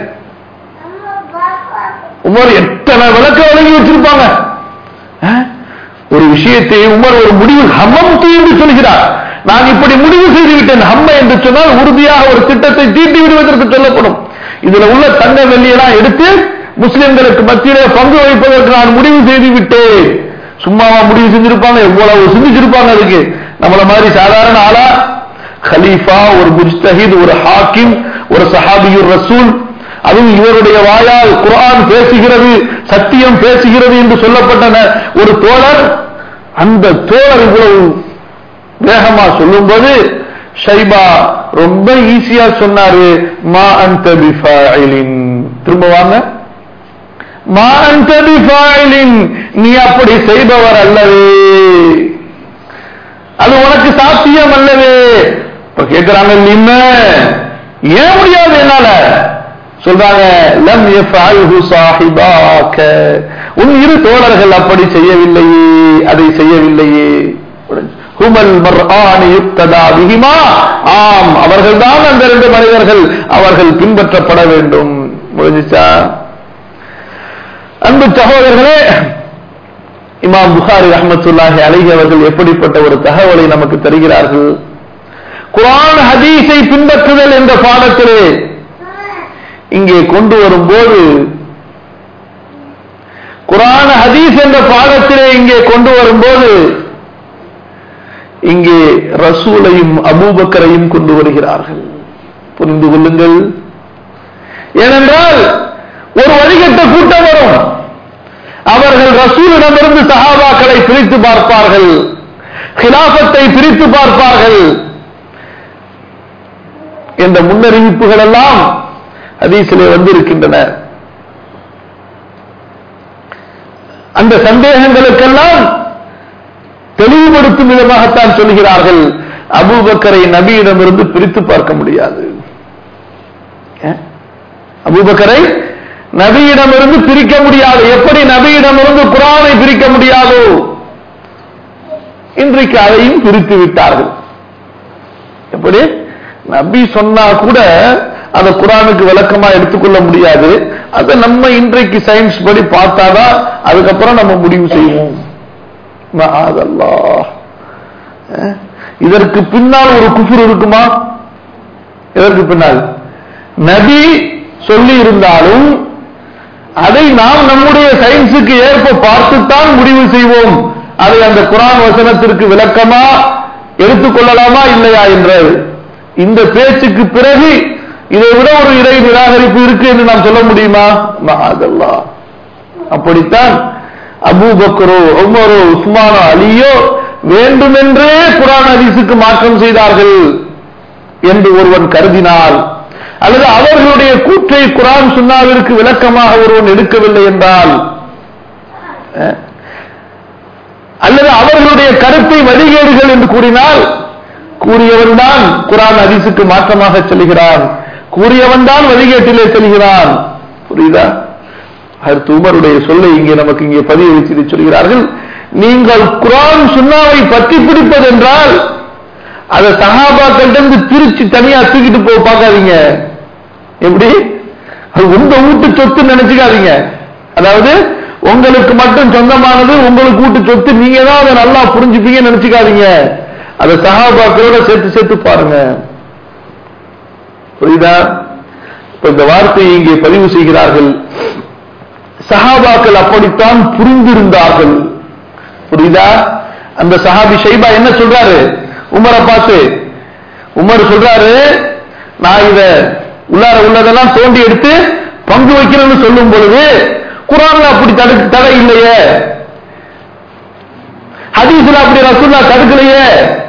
உமர் எத்தனை விளக்கம் வழங்கி வச்சிருப்பாங்க ஆ? ஒரு விஷயத்தை உமர் ஒரு முடிவு ஹம்மம் என்று சொல்கிறார் நான் இப்படி முடிவு செய்து விட்டேன் ஹம்ம என்று சொன்னால் உறுதியாக ஒரு திட்டத்தை தீட்டி விடுவதற்கு சொல்லப்படும் இதுல உள்ள தங்க வெள்ளியெல்லாம் எடுத்து முஸ்லிம்களுக்கு மத்தியிலே பங்கு வைப்பதற்கு நான் முடிவு செய்து விட்டேன் சும்மாவா முடிவு செஞ்சிருப்பாங்க எவ்வளவு சிந்திச்சிருப்பாங்க அதுக்கு நம்மள மாதிரி சாதாரண ஆளா கலீஃபா ஒரு முஜ்தஹித் ஒரு ஹாக்கிம் ஒரு சஹாபியுர் ரசூல் அதுவும் இவருடைய வாயால் குர்ஆன் பேசுகிறது சத்தியம் பேசுகிறது என்று சொல்லப்பட்ட ந- ஒரு தோழர் அந்த தோழர் இவ்வளவு வேகமா சொல்லும்போது ஷைபா ரொம்ப ஈஸியா சொன்னாரு மா அன்த பிஃபாயிலின் திரும்ப வாங்க மா அன்த பிஃபாயிலின் நீ அப்படி செய்பவர் அல்லவே அது உனக்கு சாத்தியம் அல்லவே இப்ப கேக்குறாங்க என்ன ஏன் முடியாது என்னால சொல்றாங்க லம் யஃஅல்ஹு சாஹிபாக உன் இரு தோழர்கள் அப்படி செய்யவில்லையே அதை செய்யவில்லையே ஹுமல் மர்ஆனி யுக்ததா பிஹிமா ஆம் அவர்கள்தான் அந்த ரெண்டு மனிதர்கள் அவர்கள் பின்பற்றப்பட வேண்டும் முடிஞ்சுச்சா அன்பு சகோதரர்களே இமாம் புகாரி ரஹமத்துல்லாஹி அலைஹி அவர்கள் எப்படிப்பட்ட ஒரு தகவலை நமக்கு தருகிறார்கள் குர்ஆன் ஹதீஸை பின்பற்றுதல் என்ற பாடத்திலே இங்கே கொண்டு வரும்போது குர்ஆன் ஹதீஸ் என்ற பாடத்திலே இங்கே கொண்டு வரும்போது இங்கே ரசூலையும் அபூபக்கரையும் கொண்டு வருகிறார்கள் புரிந்து கொள்ளுங்கள் ஏனென்றால் ஒரு வழிகட்ட கூட்டம் வரும் அவர்கள் ரசூலிடமிருந்து சஹாபாக்களை பிரித்து பார்ப்பார்கள் கிலாபத்தை பிரித்து பார்ப்பார்கள் என்ற முன்னறிவிப்புகள் எல்லாம் ஹதீஸிலே வந்திருக்கின்றன அந்த சந்தேகங்களுக்கெல்லாம் தெளிவுபடுத்தும் விதமாகத்தான் சொல்கிறார்கள் அபூபக்கரை நபியிடமிருந்து பிரித்து பார்க்க முடியாது ஏன்? அபூபக்கரை நபியிடமிருந்து பிரிக்க முடியாது எப்படி நபியிடமிருந்து குரானை பிரிக்க முடியாதோ இன்றைக்கு அதையும் பிரித்து விட்டார்கள் எப்படி நபி சொன்னா கூட அந்த குரானுக்கு விளக்கமா எடுத்துக்கொள்ள முடியாது அதை நம்ம இன்றைக்கு சயின்ஸ் படி பார்த்தாதான் அதுக்கப்புறம் நம்ம முடிவு செய்வோம் மஆதல்லாஹ். அஹ், இதற்கு பின்னால் ஒரு குஃபுர் இருக்குமா இதற்கு பின்னால் நபி சொல்லி இருந்தாலும் அதை நாம் நம்முடைய சயின்ஸுக்கு ஏற்ப பார்த்துத்தான் முடிவு செய்வோம் அதை அந்த குரான் வசனத்திற்கு விளக்கமா எடுத்துக்கொள்ளலாமா இல்லையா என்ற இந்த பேச்சுக்கு பிறகு இதை விட ஒரு இறை நிராகரிப்பு இருக்கு என்று நாம் சொல்ல முடியுமா மஆதல்லாஹ். அப்படித்தான் அபூபக்கரோ உமரோ உஸ்மானோ அலியோ வேண்டுமென்றே குரான் ஹதீஸுக்கு மாற்றம் செய்தார்கள் என்று ஒருவன் கருதினால் அல்லது அவர்களுடைய கூற்றை குரான் சுன்னாவிற்கு விளக்கமாக ஒருவன் எடுக்கவில்லை என்றால் அஹ், அல்லது அவர்களுடைய கருத்தை வழிகேடுகள் என்று கூறினால் கூறியவன் தான் குரான் ஹதீஸுக்கு மாற்றமாக செல்கிறான் கூறியவன் தான் வழிகேட்டிலே செல்கிறான் புரியுதா அடுத்து உமருடைய சொல்லை இங்கே நமக்கு இங்கே பதிவு செய்து சொல்கிறார்கள் நீங்கள் குரான் சுன்னாவை பற்றி பிடிப்பதென்றால் அதை சகாபாக்களிடம் திருச்சி தனியா தூக்கிட்டு போக பார்க்காதீங்க எப்படி அது உங்க வீட்டு சொத்து நினைச்சுக்காதீங்க அதாவது உங்களுக்கு மட்டும் சொந்தமானது உங்களுக்கு வீட்டு சொத்து நீங்க தான் அதை நல்லா புரிஞ்சுப்பீங்க நினைச்சுக்காதீங்க அதை சகாபாக்களோட சேர்த்து சேர்த்து பாருங்க புரியுதா இப்ப இந்த வார்த்தையை இங்கே பதிவு செய்கிறார்கள் சஹாபாக்கள் அப்படித்தான் புரிந்திருந்தார்கள் புரியுதா அந்த சஹாபி ஷைபா என்ன சொல்றாரு உமரை பார்த்து உமர் சொல்றாரு நான் இத உள்ளார உள்ளதெல்லாம் தோண்டி எடுத்து பங்கு வைக்கிறேன்னு சொல்லும் பொழுது குரான்ல அப்படி தடு தடை இல்லையே ஹதீஸ்ல அப்படி ரசூல்லா தடுக்கலையே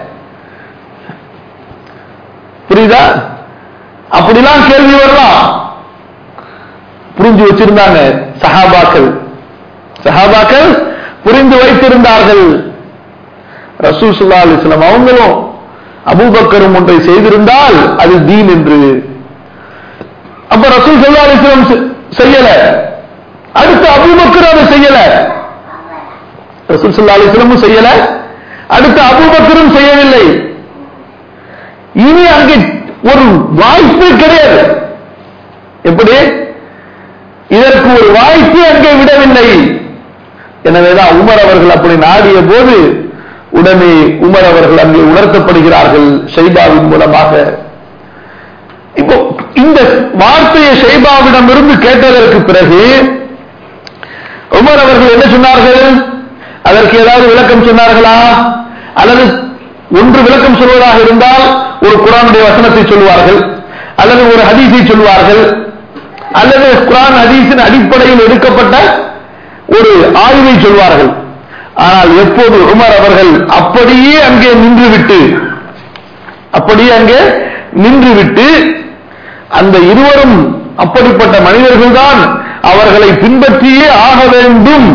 புரியுதா அப்படிலாம் கேள்வி வரலாம் புரிஞ்சு வச்சிருந்தாங்க சஹாபாக்கள் சஹாபாக்கள் புரிந்து வைத்திருந்தார்கள் ரசூல் சுல்லா அலிஸ்லாம் அவங்களும் அபூபக்கரும் ஒன்றை செய்திருந்தால் அது தீன் என்று அப்ப ரசூல் சுல்லா அலிஸ்லாம் செய்யல அடுத்து அபூபக்கர் அதை செய்யல ரசூல் சுல்லா அலிஸ்லமும் செய்யல அடுத்து அபூபக்கரும் செய்யவில்லை இனி அங்கே ஒரு வாய்ப்பு கிடையாது எப்படி இதற்கு ஒரு வாய்ப்பு அங்கே விடவில்லை எனவேதான் உமர் அவர்கள் அப்படி நாடிய போது உடனே உமர் அவர்கள் அங்கே உணர்த்தப்படுகிறார்கள் ஷைபாவின் மூலமாக இப்போ இந்த வார்த்தையை ஷைபாவிடம் இருந்து கேட்டதற்கு பிறகு உமர் அவர்கள் என்ன சொன்னார்கள் அதற்கு ஏதாவது விளக்கம் சொன்னார்களா அல்லது ஒன்று விளக்கம் சொல்வதாக இருந்தால் ஒரு குரானுடைய வசனத்தை சொல்வார்கள் அல்லது ஒரு ஹதீஸை சொல்வார்கள் அல்லது குரான் ஹதீஸின் அடிப்படையில் எடுக்கப்பட்ட ஒரு ஆய்வை சொல்வார்கள் ஆனால் எப்போது உமர் அவர்கள் அப்படியே அங்கே நின்றுவிட்டு அப்படியே அங்கே நின்றுவிட்டு அந்த இருவரும் அப்படிப்பட்ட மனிதர்கள் தான் அவர்களை பின்பற்றியே ஆக வேண்டும்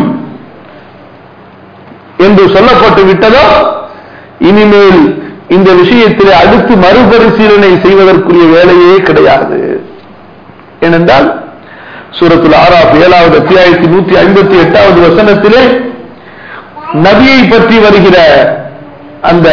என்று சொல்லப்பட்டு விட்டதோ இனிமேல் இந்த விஷயத்தில் அடுத்து மறுபரிசீலனை செய்வதற்குரிய வேலையே கிடையாது ஏனென்றால் சூரத்துல் ஆறாப் ஏழாவது அத்தியாயத்தி நூத்தி ஐம்பத்தி எட்டாவது வசனத்திலே நபியை பற்றி வருகிற அந்த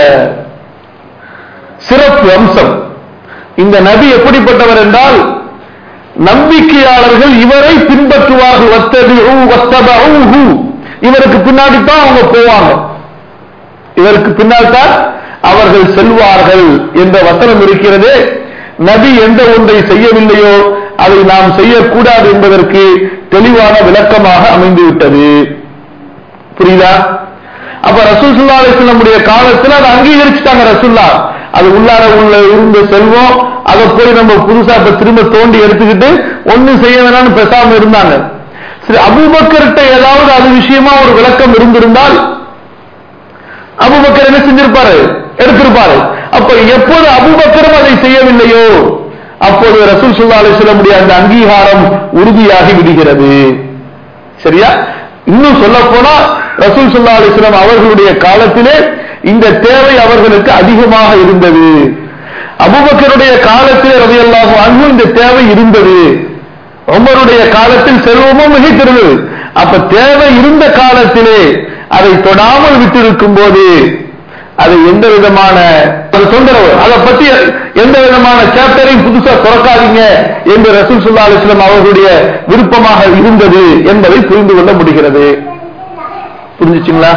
சிறப்பு அம்சம் இந்த நபி எப்படிப்பட்டவர் என்றால் நம்பிக்கையாளர்கள் இவரை பின்பற்றுவார்கள் வத்தபிஉ வத்தபஊஹு. இவருக்கு பின்னாடி தான் அவங்க போவாங்க இவருக்கு பின்னால் தான் அவர்கள் செல்வார்கள் என்ற வசனம் இருக்கிறது நபி எந்த ஒன்றை செய்யவில்லையோ அதை நாம் செய்யக்கூடாது என்பதற்கு தெளிவான விளக்கமாக அமைந்துவிட்டது புரியுதா அப்ப ரசூல் சுல்லா நம்முடைய காலத்தில் அதை அங்கீகரிச்சுட்டாங்க ரசூல்லா அது உள்ளார உள்ள இருந்த செல்வம் அதை போய் நம்ம புதுசா இப்ப திரும்ப தோண்டி எடுத்துக்கிட்டு ஒண்ணும் செய்ய வேணாம்னு பேசாம இருந்தாங்க சரி அபூபக்கர்கிட்ட ஏதாவது அது விஷயமா ஒரு விளக்கம் இருந்திருந்தால் அபூபக்கர் என்ன செஞ்சிருப்பாரு எடுத்திருப்பாரு அப்ப எப்போது அபூபக்கரும் அதை செய்யவில்லையோ அப்போது ரசூல் சுல்லா அலிஸ்லமுடைய அந்த அங்கீகாரம் உறுதியாகி விடுகிறது சரியா இன்னும் சொல்ல போனா ரசூல் சுல்லா அலிஸ்லாம் அவர்களுடைய காலத்திலே இந்த தேவை அவர்களுக்கு அதிகமாக இருந்தது அபுபக்கருடைய காலத்திலே ரவியல்லாஹு அன்பு இந்த தேவை இருந்தது உமருடைய காலத்தில் செல்வமும் மிகைத்திருந்தது அப்ப தேவை இருந்த காலத்திலே அதை தொடாமல் விட்டிருக்கும் போது அது எந்த விதமான ஒரு தொந்தரவு அதை பத்தி எந்த விதமான சாப்டரையும் புதுசா திறக்காதீங்க என்று ரசூல் சுல்லா அலிஸ்லாம் அவர்களுடைய விருப்பமாக இருந்தது என்பதை புரிந்து கொள்ள முடிகிறது புரிஞ்சுச்சுங்களா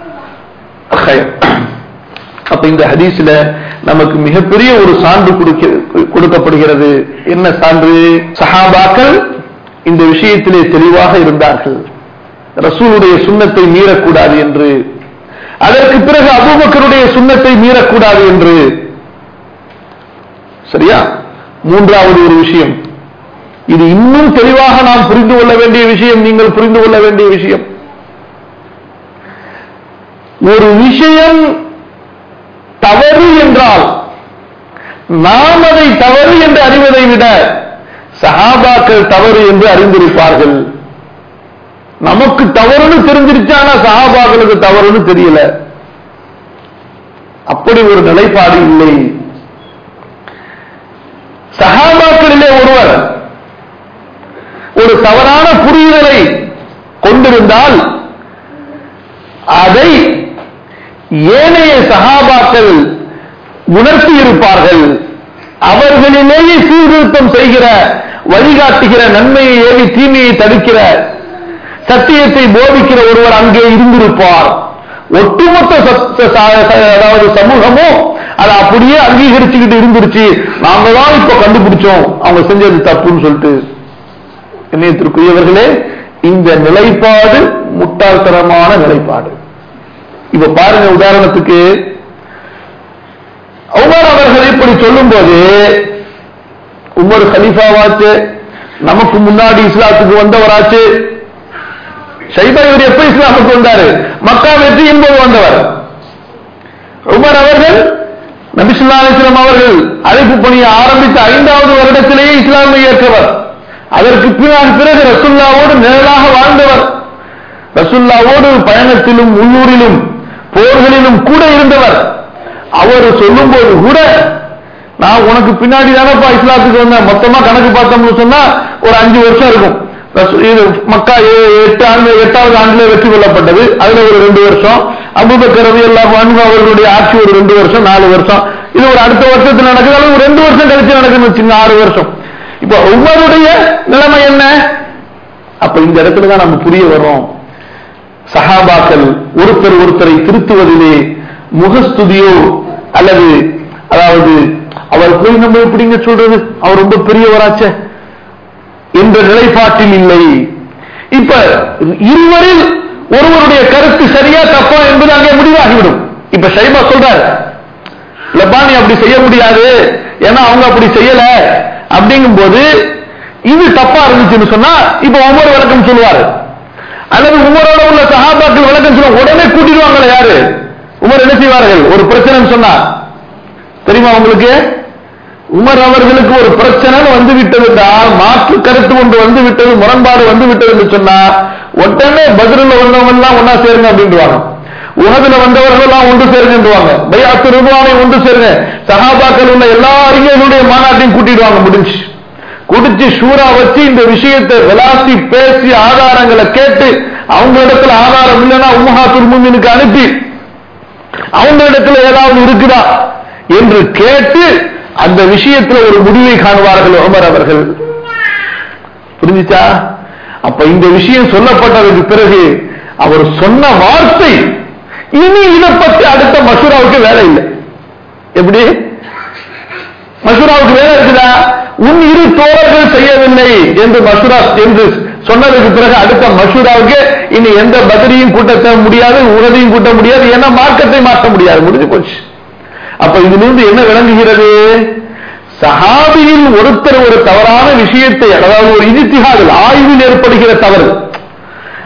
அப்ப இந்த ஹதீஸ்ல நமக்கு மிகப்பெரிய ஒரு சான்று கொடுக்கப்படுகிறது என்ன சான்று சஹாபாக்கள் இந்த விஷயத்திலே தெளிவாக இருந்தார்கள் ரசூலுடைய சுண்ணத்தை மீறக்கூடாது என்று அதற்கு பிறகு அபூபக்கருடைய சுண்ணத்தை மீறக்கூடாது என்று சரியா மூன்றாவது ஒரு விஷயம் இது இன்னும் தெளிவாக நாம் புரிந்து கொள்ள வேண்டிய விஷயம் நீங்கள் புரிந்து கொள்ள வேண்டிய விஷயம் ஒரு விஷயம் தவறு என்றால் நாம் அதை தவறு என்று அறிவதை விட சஹாபாக்கள் தவறு என்று அறிந்திருப்பார்கள் நமக்கு தவறுன்னு தெரிஞ்சிருச்சானா சஹாபாக்களுக்கு தவறுன்னு தெரியல அப்படி ஒரு நிலைப்பாடு இல்லை சஹாபாக்களிலே ஒருவர் ஒரு தவறான புரிதலை கொண்டிருந்தால் அதை ஏனைய சகாபாக்கள் உணர்த்தி இருப்பார்கள் அவர்களிலேயே சீர்திருத்தம் செய்கிற வழிகாட்டுகிற நன்மையை ஏவி தீமையை தடுக்கிற சத்தியத்தை போதிக்கிற ஒருவர் அங்கே இருந்திருப்பார் ஒட்டுமொத்த அதாவது சமூகமும் அதை அப்படியே அங்கீகரிச்சுக்கிட்டு இருந்துருச்சு நாங்க தான் இப்ப கண்டுபிடிச்சோம் அவங்க செஞ்சது தப்புன்னு சொல்லிட்டு இணையத்திற்குரியவர்களே இந்த நிலைப்பாடு முட்டாள்தனமான நிலைப்பாடு இப்ப பாருங்க உதாரணத்துக்கு உமர் அவர்கள் இப்படி சொல்லும் போது உமர் ஹலீஃபாவாச்சு நமக்கு முன்னாடி இஸ்லாத்துக்கு வந்தவராச்சு ஷைபா இவர் எப்ப இஸ்லாமுக்கு வந்தாரு மக்கா வெற்றியின் போது வந்தவர் உமர் அவர்கள் நபிசுல்லா அலிஸ்லாம் அவர்கள் அழைப்பு பணியை ஆரம்பித்த ஐந்தாவது வருடத்திலேயே இஸ்லாமை ஏற்றவர் அதற்கு பிறகு ரசுல்லாவோடு நிழலாக வாழ்ந்தவர் ரசுல்லாவோடு பயணத்திலும் உள்ளூரிலும் போர்களிலும் கூட இருந்தவர் அவர் சொல்லும் போது கூட நான் உனக்கு பின்னாடி தானப்பா இஸ்லாத்துக்கு வந்தேன் மொத்தமா கணக்கு பார்த்தோம்னு சொன்னா ஒரு அஞ்சு வருஷம் இருக்கும் இது மக்கா எட்டு ஆண்டு எட்டாவது ஆண்டுல வெற்றி கொள்ளப்பட்டது அதுல ஒரு ரெண்டு வருஷம் அபுபக்கர் ரவி எல்லாம் அவர்களுடைய ஆட்சி ஒரு ரெண்டு வருஷம் நாலு வருஷம் இது ஒரு அடுத்த வருஷத்துல நடக்குது ஒரு ரெண்டு வருஷம் கழிச்சு நடக்குதுன்னு வச்சுங்க ஆறு வருஷம் இப்ப ஒவ்வொருடைய நிலைமை என்ன அப்ப இந்த இடத்துல தான் நம்ம புரிய வரோம் சஹாபாக்கள் ஒருத்தர் ஒருத்தரை திருத்துவதிலே முகஸ்துதியோ அல்லது அதாவது அவர் போய் நம்ம எப்படிங்க சொல்றது அவர் ரொம்ப பெரியவராச்சே என்ற நிலைப்பாட்டில் இல்லை இப்ப இருவரில் ஒருவருடைய கருத்து சரியா தப்பா என்பது அங்கே முடிவாகிவிடும் இப்ப ஷைபா சொல்றாரு லபானி அப்படி செய்ய முடியாது ஏன்னா அவங்க அப்படி செய்யல அப்படிங்கும் போது இது தப்பா இருந்துச்சுன்னு சொன்னா இப்ப ஒவ்வொரு விளக்கம் சொல்லுவாரு அல்லது உமரோட உள்ள சகாபாக்கள் விளக்கம் சொல்லுவாங்க உடனே கூட்டிடுவாங்களே யாரு உமர் என்ன செய்வார்கள் ஒரு பிரச்சனை சொன்னா தெரியுமா உங்களுக்கு உமர் அவர்களுக்கு ஒரு பிரச்சனை வந்து விட்டது என்றால் மாற்று கருத்து ஒன்று வந்து விட்டது முரண்பாடு வந்து விட்டது என்று சொன்னா உடனே பதிலில் வந்தவங்க எல்லாம் ஒன்னா சேருங்க அப்படின்றாங்க உலகத்துல வந்தவர்கள் எல்லாம் ஒன்று சேருங்கன்றுவாங்க பையாத்து ரூபானை ஒன்று சேருங்க சகாபாக்கள் உள்ள எல்லா அறிஞர்களுடைய மாநாட்டையும் கூட்டிடுவாங்க முடிஞ்சு குடிச்சு ஷூரா வச்சு இந்த விஷயத்தை விளாசி பேசி ஆதாரங்களை கேட்டு அவங்க இடத்துல ஆதாரம் இல்லைன்னா உமஹாத்துல் முமினுக்கு அனுப்பி அவங்க இடத்துல ஏதாவது இருக்குதா என்று கேட்டு அந்த விஷயத்துல ஒரு முடிவை காணுவார்கள் உமர் அவர்கள் புரிஞ்சுச்சா அப்ப இந்த விஷயம் சொல்லப்பட்டதுக்கு பிறகு அவர் சொன்ன வார்த்தை இனி இதை பத்தி அடுத்த மசூராவுக்கு வேலை இல்லை எப்படி மசூராவுக்கு வேலை இருக்குதா உன் இரு தோழர்கள் செய்யவில்லை என்று மசூரா என்று சொன்னதுக்கு பிறகு அடுத்த மசூராவுக்கு இனி எந்த பதிலையும் கூட்ட முடியாது உறதையும் கூட்ட முடியாது ஏன்னா மார்க்கத்தை மாற்ற முடியாது முடிஞ்சு போச்சு அப்ப இதிலிருந்து என்ன விளங்குகிறது சஹாபியில் ஒருத்தர் ஒரு தவறான விஷயத்தை அதாவது ஒரு இஜித்திகாதில் ஆய்வில் ஏற்படுகிற தவறு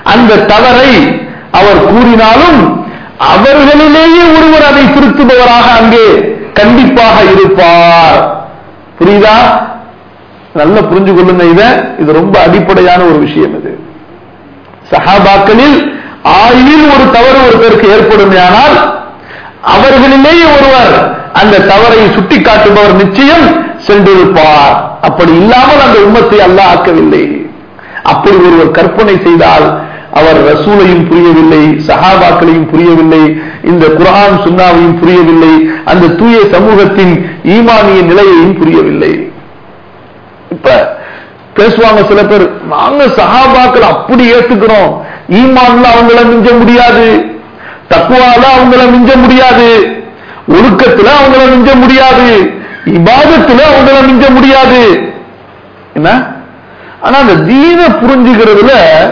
அந்த தவறை அவர் கூறினாலும் அவர்களிலேயே ஒருவர் அதை திருத்துபவராக அங்கே கண்டிப்பாக இருப்பார் புரியுதா நல்லா புரிஞ்சு கொள்ளுங்க இத இது ரொம்ப அடிப்படையான ஒரு விஷயம் இது சஹாபாக்களில் ஆயில் ஒரு தவறு ஒருத்தருக்கு ஏற்படும் ஆனால் அவர்களிலேயே ஒருவர் அந்த தவறை சுட்டிக்காட்டுபவர் நிச்சயம் சென்றிருப்பார் அப்படி இல்லாமல் அந்த உம்மத்தை அல்லாஹ் ஆக்கவில்லை அப்படி ஒருவர் கற்பனை செய்தால் அவர் ரசூலையும் புரியவில்லை சஹாபாக்களையும் புரியவில்லை இந்த குர்ஆன் சுன்னாவையும் புரியவில்லை அந்த தூய சமூகத்தின் ஈமானிய நிலையையும் புரியவில்லை இப்ப பேசுவாங்க சில பேர் நாங்க சஹாபாக்கள் அப்படி ஏத்துக்கிறோம் ஈமான்ல அவங்கள மிஞ்ச முடியாது தக்குவால அவங்கள மிஞ்ச முடியாது ஒழுக்கத்துல அவங்கள மிஞ்ச முடியாது இபாதத்துல அவங்கள மிஞ்ச முடியாது என்ன ஆனா அந்த தீன புரிஞ்சுக்கிறதுல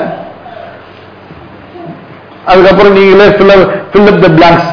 அதுக்கப்புறம் நீங்களே fill up the blanks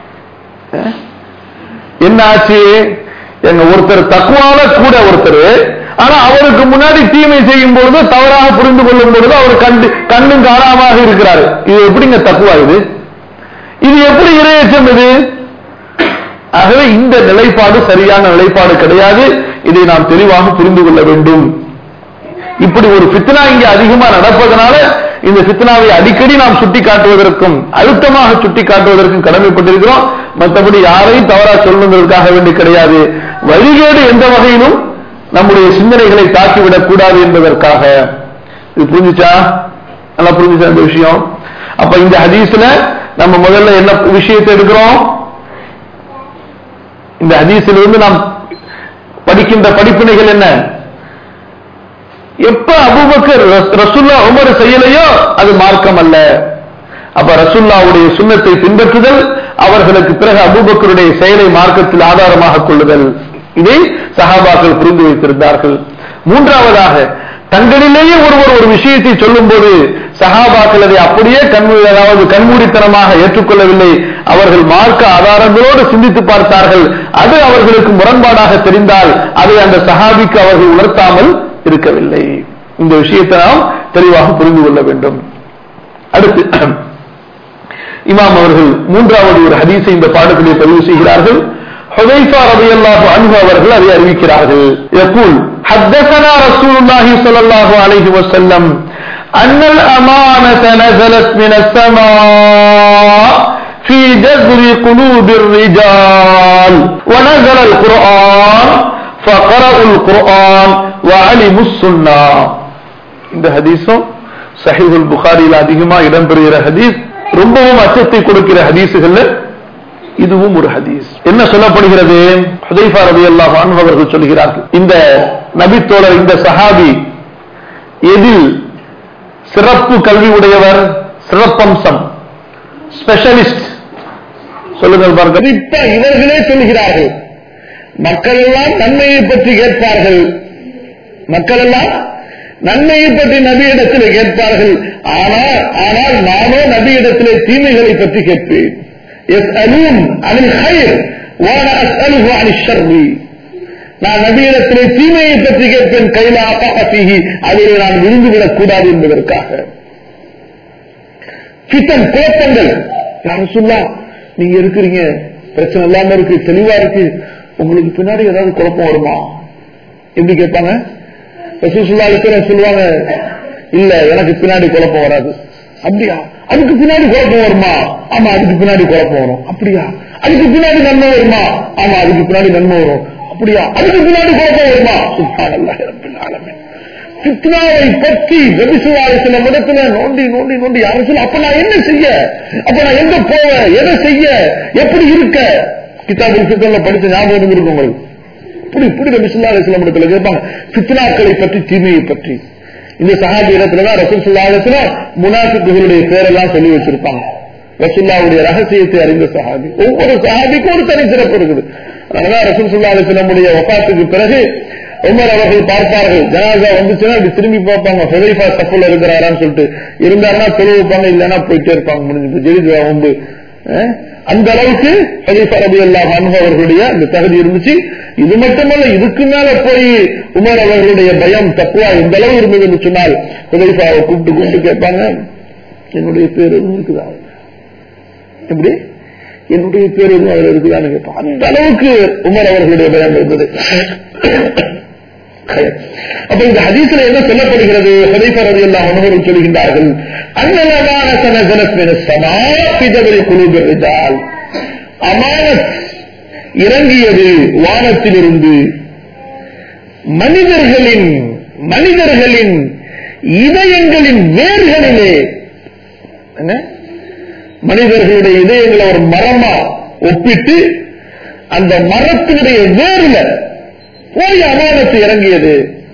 என்ன ஆச்சு எங்க ஒருத்தர் தக்குவால கூட ஒருத்தர் ஆனா அவருக்கு முன்னாடி தீமை செய்யும் பொழுது தவறாக புரிந்து கொள்ளும் பொழுது அவர் கண்டு கண்ணும் காணாமல் இருக்கிறார் இது எப்படிங்க தக்குவா இது இது எப்படி இரையச்சம் இது ஆகவே இந்த நிலைப்பாடு சரியான நிலைப்பாடு கிடையாது இதை நாம் தெளிவாக புரிந்து கொள்ள வேண்டும் இப்படி ஒரு ஃபித்னா இங்கே அதிகமா நடப்பதனால இந்த ஃபித்னாவை அடிக்கடி நாம் சுட்டி காட்டுவதற்கும் அழுத்தமாக சுட்டி காட்டுவதற்கும் கடமைப்பட்டிருக்கிறோம் மற்றபடி யாரையும் தவறா சொல்லணுங்கிறதுக்காக வேண்டி கிடையாது வழிகேடு எந்த வகையிலும் நம்முடைய சிந்தனைகளை தாக்கிவிடக் கூடாது என்பதற்காக இது புரிஞ்சுச்சா நல்லா புரிஞ்சுச்சா இந்த விஷயம் அப்ப இந்த ஹதீஸ்ல நம்ம முதல்ல என்ன விஷயத்தை எடுக்கிறோம் இந்த ஹதீஸிலிருந்து நாம் படிக்கின்ற படிப்பினைகள் என்ன எப்ப அபுபக்கர் ரஸ்- ரசூல்லா உமர் செய்யலையோ அது மார்க்கம் அல்ல அப்ப ரசூல்லாவுடைய சுண்ணத்தை பின்பற்றுதல் அவர்களுக்கு பிறகு அபூபக்கருடைய செயலை மார்க்கத்தில் ஆதாரமாக கொள்ளுதல் இதை சஹாபாக்கள் புரிந்து வைத்திருந்தார்கள் மூன்றாவதாக தங்களிலேயே ஒருவர் ஒரு விஷயத்தை சொல்லும்போது சஹாபாக்கள் அதை அப்படியே கண் அதாவது கண்மூடித்தனமாக ஏற்றுக்கொள்ளவில்லை அவர்கள் மார்க்க ஆதாரங்களோடு சிந்தித்து பார்த்தார்கள் அது அவர்களுக்கு முரண்பாடாக தெரிந்தால் அதை அந்த சஹாபிக்கு அவர்கள் உணர்த்தாமல் இருக்கவில்லை இந்த விஷயத்தை நாம் தெளிவாக புரிந்து கொள்ள வேண்டும் அடுத்து இமாம் அவர்கள் மூன்றாவது ஒரு ஹதீஸை இந்த பாடத்திலே பதிவு செய்கிறார்கள் ஹுதைஃபா ரலியல்லாஹு அன்ஹு அவர்கள் அதை அறிவிக்கிறார்கள் يقول حدثنا رسول الله صلى الله عليه وسلم أن الأمانة نزلت من السماء في جذر قلوب الرجال ونزل القرآن فقرأوا القرآن وعلموا السنة இந்த ஹதீஸும் சஹீஹுல் புகாரியில் அதிகமா இடம்பெறுகிற ஹதீஸ் ரொம்பவும் அச்சத்தை கொடுக்கிற ஹதீஸுகள்ல இதுவும் ஒரு ஹதீஸ் என்ன சொல்லப்படுகிறது ஹுதைஃபா ரலியல்லாஹு அன்ஹு அவர்கள் சொல்கிறார்கள் இந்த நபித்தோழர் இந்த சஹாபி எதில் சிறப்பு கல்வி உடையவர் சிறப்பம்சம் ஸ்பெஷலிஸ்ட் சொல்லுங்கள் பாருங்க இப்ப இவர்களே சொல்கிறார்கள் மக்கள் எல்லாம் நன்மையை பற்றி கேட்பார்கள் மக்கள் எல்லாம் நன்மையை பற்றி நபியிடத்தில் கேட்பார்கள் ஆனால் ஆனால் நானோ நபியிடத்திலே தீமைகளை பற்றி கேட்பேன் يسألون عن الخير وانا اسأله عن الشر நான் நபியிடத்திலே தீமையை பற்றி கேட்பேன் கையில அப்பாஹி அதில் நான் விழுந்துவிடக் கூடாது என்பதற்காக ஃபித்தன் குழப்பங்கள் யாரும் சொல்லா நீங்க இருக்கிறீங்க பிரச்சனை இல்லாம இருக்கு தெளிவா இருக்கு உங்களுக்கு பின்னாடி ஏதாவது குழப்பம் வருமா எப்படி கேட்பாங்க ரசூசுல்லா இருக்கிற சொல்லுவாங்க இல்ல எனக்கு பின்னாடி குழப்பம் வராது அப்படியா அதுக்கு பின்னாடி குழப்பம் வருமா ஆமா அதுக்கு பின்னாடி குழப்பம் வரும் அப்படியா அதுக்கு பின்னாடி நன்மை வருமா ஆமா அதுக்கு பின்னாடி நன்மை வரும் அப்படியா அதுக்கு பின்னாடி குழப்பம் வருமா சுப்ஹானல்லாஹி ரப்பில் ஆலமீன் ஃபித்னாவை பற்றி நபிசுல்லாஹி சில இடத்துல நோண்டி நோண்டி நோண்டி யாரும் சொல்ல அப்ப நான் என்ன செய்ய அப்ப நான் எங்க போவேன் எதை செய்ய எப்படி இருக்க கிதாபுல் ஃபித்னால படிச்ச ஞாபகம் இருக்கு உங்களுக்கு இப்படி இப்படி நபிசுல்லா அலிஸ்லாம் இடத்துல கேட்பாங்க ஃபித்னாக்களை பற்றி தீமையை பற்றி இந்த சஹாபி இடத்துலதான் ரசூல் சுல்லா அலிஸ்லாம் முனாஃபிக்குகளுடைய பேரெல்லாம் சொல்லி வச்சிருப்பாங்க ரசுல்லாவுடைய ரகசியத்தை அறிந்த சஹாபி ஒவ்வொரு சஹாபிக்கும் ஒரு தனி சிறப்பு இருக்குது அதனாலதான் ரசூல் சுல்லா அலிஸ்லமுடைய வஃபாத்துக்கு பிறகு உமர் அவர்கள் பார்ப்பார்கள் ஜனாசா வந்துச்சுன்னா இப்படி திரும்பி பார்ப்பாங்க ஹுதைஃபா தப்புல இருக்கிறாரான்னு சொல்லிட்டு இருந்தாருன்னா தொழில் வைப்பாங்க இல்லைன்னா போயிட்டே இருப்பாங்க முடிஞ்சு ஜெயிதுவா உண்டு அஹ், அந்த அளவுக்கு ஹுதைஃபா ரபி அல்லாஹ் அவர்களுடைய அந்த தகுதி இருந்துச்சு இது மட்டுமல்ல இதுக்கு மேல போய் உமர் அவர்களுடைய பயம் தப்புவா எந்த அளவு இருந்தது என்று சொன்னால் ஹுதைஃபாவை கூப்பிட்டு கூப்பிட்டு கேட்பாங்க என்னுடைய பேர் எதுவும் இருக்குதா எப்படி என்னுடைய பேர் எதுவும் அதுல இருக்குதான்னு கேட்பான் அந்த அளவுக்கு உமர் அவர்களுடைய பயம் இருந்தது அப்ப இந்த ஹதீஸ்ல என்ன சொல்லப்படுகிறது ஹதீஃபர் ரதி எல்லாம் உணவர்கள் சொல்கின்றார்கள் அன்னலமான சனசனஸ்மின சமாபிதவரி குழுகிறால் அமானத் இறங்கியது வானத்திலிருந்து மனிதர்களின் மனிதர்களின் இதயங்களின் வேர்களிலே என்ன மனிதர்களுடைய இதயங்களை ஒரு மரமா ஒப்பிட்டு அந்த மரத்தினுடைய வேர்ல போய் அமானத்து இறங்கியது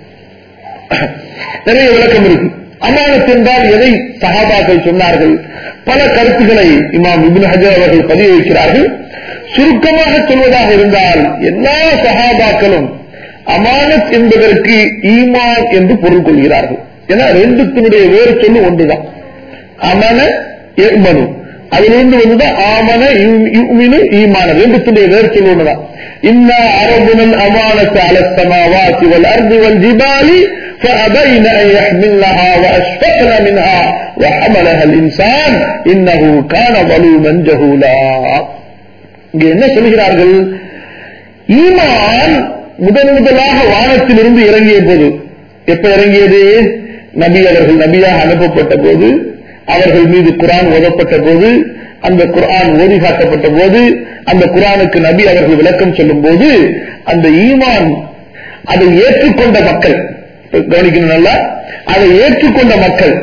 நிறைய விளக்கம் இருக்கு அமானத் என்றால் எதை சகாபாக்கள் சொன்னார்கள் பல கருத்துக்களை இமாம் இபின் ஹஜர் அவர்கள் பதிவு வைக்கிறார்கள் சுருக்கமாக சொல்வதாக இருந்தால் எல்லா சகாபாக்களும் அமானத் என்பதற்கு ஈமான் என்று பொருள் கொள்கிறார்கள் ஏன்னா ரெண்டுத்தினுடைய வேறு சொல்லு ஒன்றுதான் அமன எமனு அதிலிருந்து வந்துதான் ஆமன யுமினு ஈமான ரெண்டுத்துடைய வேறு சொல்லு ஒன்றுதான் இன்னா அரபுனல் அமானத்து அலஸ்தமாவாத்தி வல் அர்து வல் ஜிபாலி فأبين أن يحملنها وأشفقن منها وحملها الإنسان إنه كان ظلوما جهولا இங்க என்ன சொல்கிறார்கள் ஈமான் முதன் முதலாக வானத்திலிருந்து இறங்கிய போது எப்ப இறங்கியது நபி அவர்கள் நபியாக அனுப்பப்பட்ட போது அவர்கள் மீது குரான் ஓதப்பட்ட போது அந்த குரான் ஓதி காட்டப்பட்ட போது அந்த குரானுக்கு நபி அவர்கள் விளக்கம் சொல்லும் போது அந்த ஈமான் அதை ஏற்றுக்கொண்ட மக்கள் கவனிக்கணும் நல்லா அதை ஏற்றுக்கொண்ட மக்கள்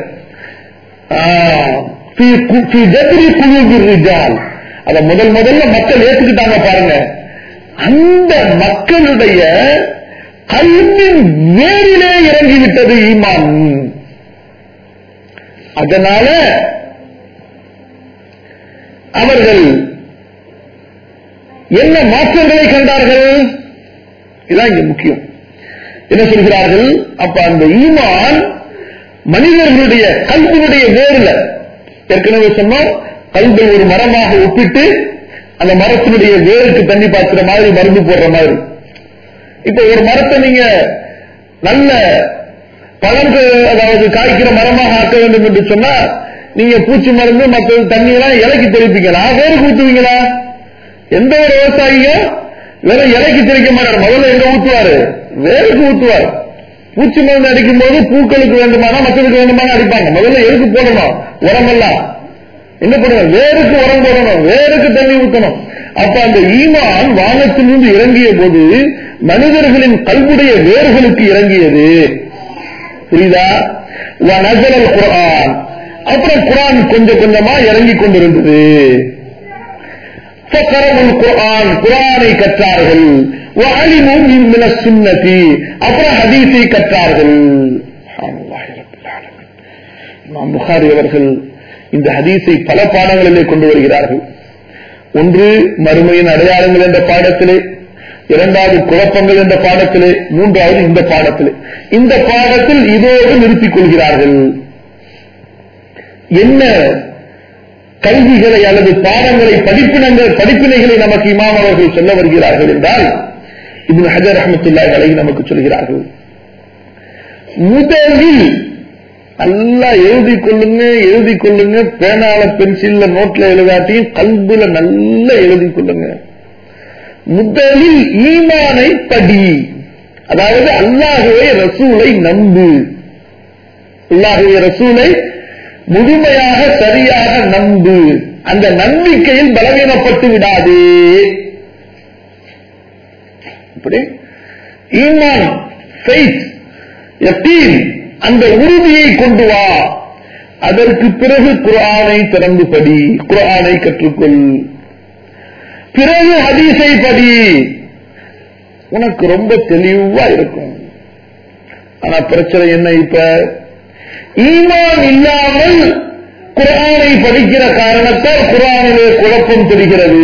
அத முதல் முதல்ல மக்கள் ஏற்றுக்கிட்டாங்க பாருங்க அந்த மக்களுடைய கல்வின் வேரிலே இறங்கிவிட்டது ஈமான் அதனால அவர்கள் என்ன மாற்றங்களை கண்டார்கள் இதுதான் இங்க முக்கியம் என்ன சொல்கிறார்கள் அப்ப அந்த ஈமான் மனிதர்களுடைய கல்வினுடைய வேறுல ஏற்கனவே சொன்னோம் கல்வை ஒரு மரமாக ஒப்பிட்டு அந்த மரத்தினுடைய வேருக்கு தண்ணி பாய்ச்சுற மாதிரி மருந்து போடுற மாதிரி இப்ப ஒரு மரத்தை நீங்க நல்ல பழங்கள் அதாவது காய்க்கிற மரமாக ஆக்க வேண்டும் என்று சொன்னா நீங்க பூச்சி மருந்து மற்ற தண்ணி எல்லாம் இலைக்கு தெளிப்பீங்களா வேருக்கு ஊத்துவீங்களா எந்த ஒரு விவசாயியும் வெறும் இலைக்கு தெளிக்க மாட்டார் முதல்ல எங்க ஊத்துவாரு வேருக்கு ஊத்துவார் பூச்சி மருந்து அடிக்கும் போது பூக்களுக்கு வேண்டுமானா மற்றதுக்கு வேண்டுமானா அடிப்பாங்க முதல்ல எதுக்கு போடணும் உரமெல்லாம் என்ன பண்ணணும் வேருக்கு உரம் போடணும் வேருக்கு தண்ணி ஊற்றணும் அப்ப அந்த ஈமான் வானத்திலிருந்து இறங்கிய போது மனிதர்களின் கல்வுடைய வேர்களுக்கு இறங்கியது புரியுதா நஜலல் குரான் அப்புறம் குரான் கொஞ்சம் கொஞ்சமா இறங்கி கொண்டிருந்தது குரான் குரானை கற்றார்கள் சுன்னதி அப்புறம் ஹதீஸை கற்றார்கள் புகாரி அவர்கள் இந்த ஹதீஸை பல பாடங்களிலே கொண்டு வருகிறார்கள் ஒன்று மறுமையின் அடையாளங்கள் என்ற பாடத்திலே இரண்டாவது குழப்பங்கள் என்ற பாடத்திலே மூன்றாவது இந்த பாடத்திலே இந்த பாடத்தில் இதோடு நிறுத்திக் கொள்கிறார்கள் என்ன கல்விகளை அல்லது பாடங்களை படிப்பினங்கள் படிப்பினைகளை நமக்கு இமாம் அவர்கள் சொல்ல வருகிறார்கள் என்றால் இப்னு ஹஜர் அஹமத்துல்லாஹி அலைஹி நமக்கு சொல்கிறார்கள் முதலில் நல்லா எழுதி கொள்ளுங்க எழுதி கொள்ளுங்க பேனால பென்சில்ல நோட்ல எழுதாட்டியும் கல்புல நல்லா எழுதி கொள்ளுங்க முதலில் ஈமானை படி அதாவது அல்லாஹுவை ரசூலை நம்பு அல்லாஹுவை ரசூலை முழுமையாக சரியாக நம்பு அந்த நம்பிக்கையில் பலவீனப்பட்டு விடாதே இப்படி ஈமான் ஃபெய்த் யத்தீன் அந்த உறுதியை கொண்டு வா அதற்கு பிறகு குரானை திறந்து படி குரானை கற்றுக்கொள் பிறகு ஹதீஸை படி உனக்கு ரொம்ப தெளிவா இருக்கும் ஆனா பிரச்சனை என்ன இப்ப ஈமான் இல்லாமல் குரானை படிக்கிற காரணத்தால் குரானிலே குழப்பம் தெரிகிறது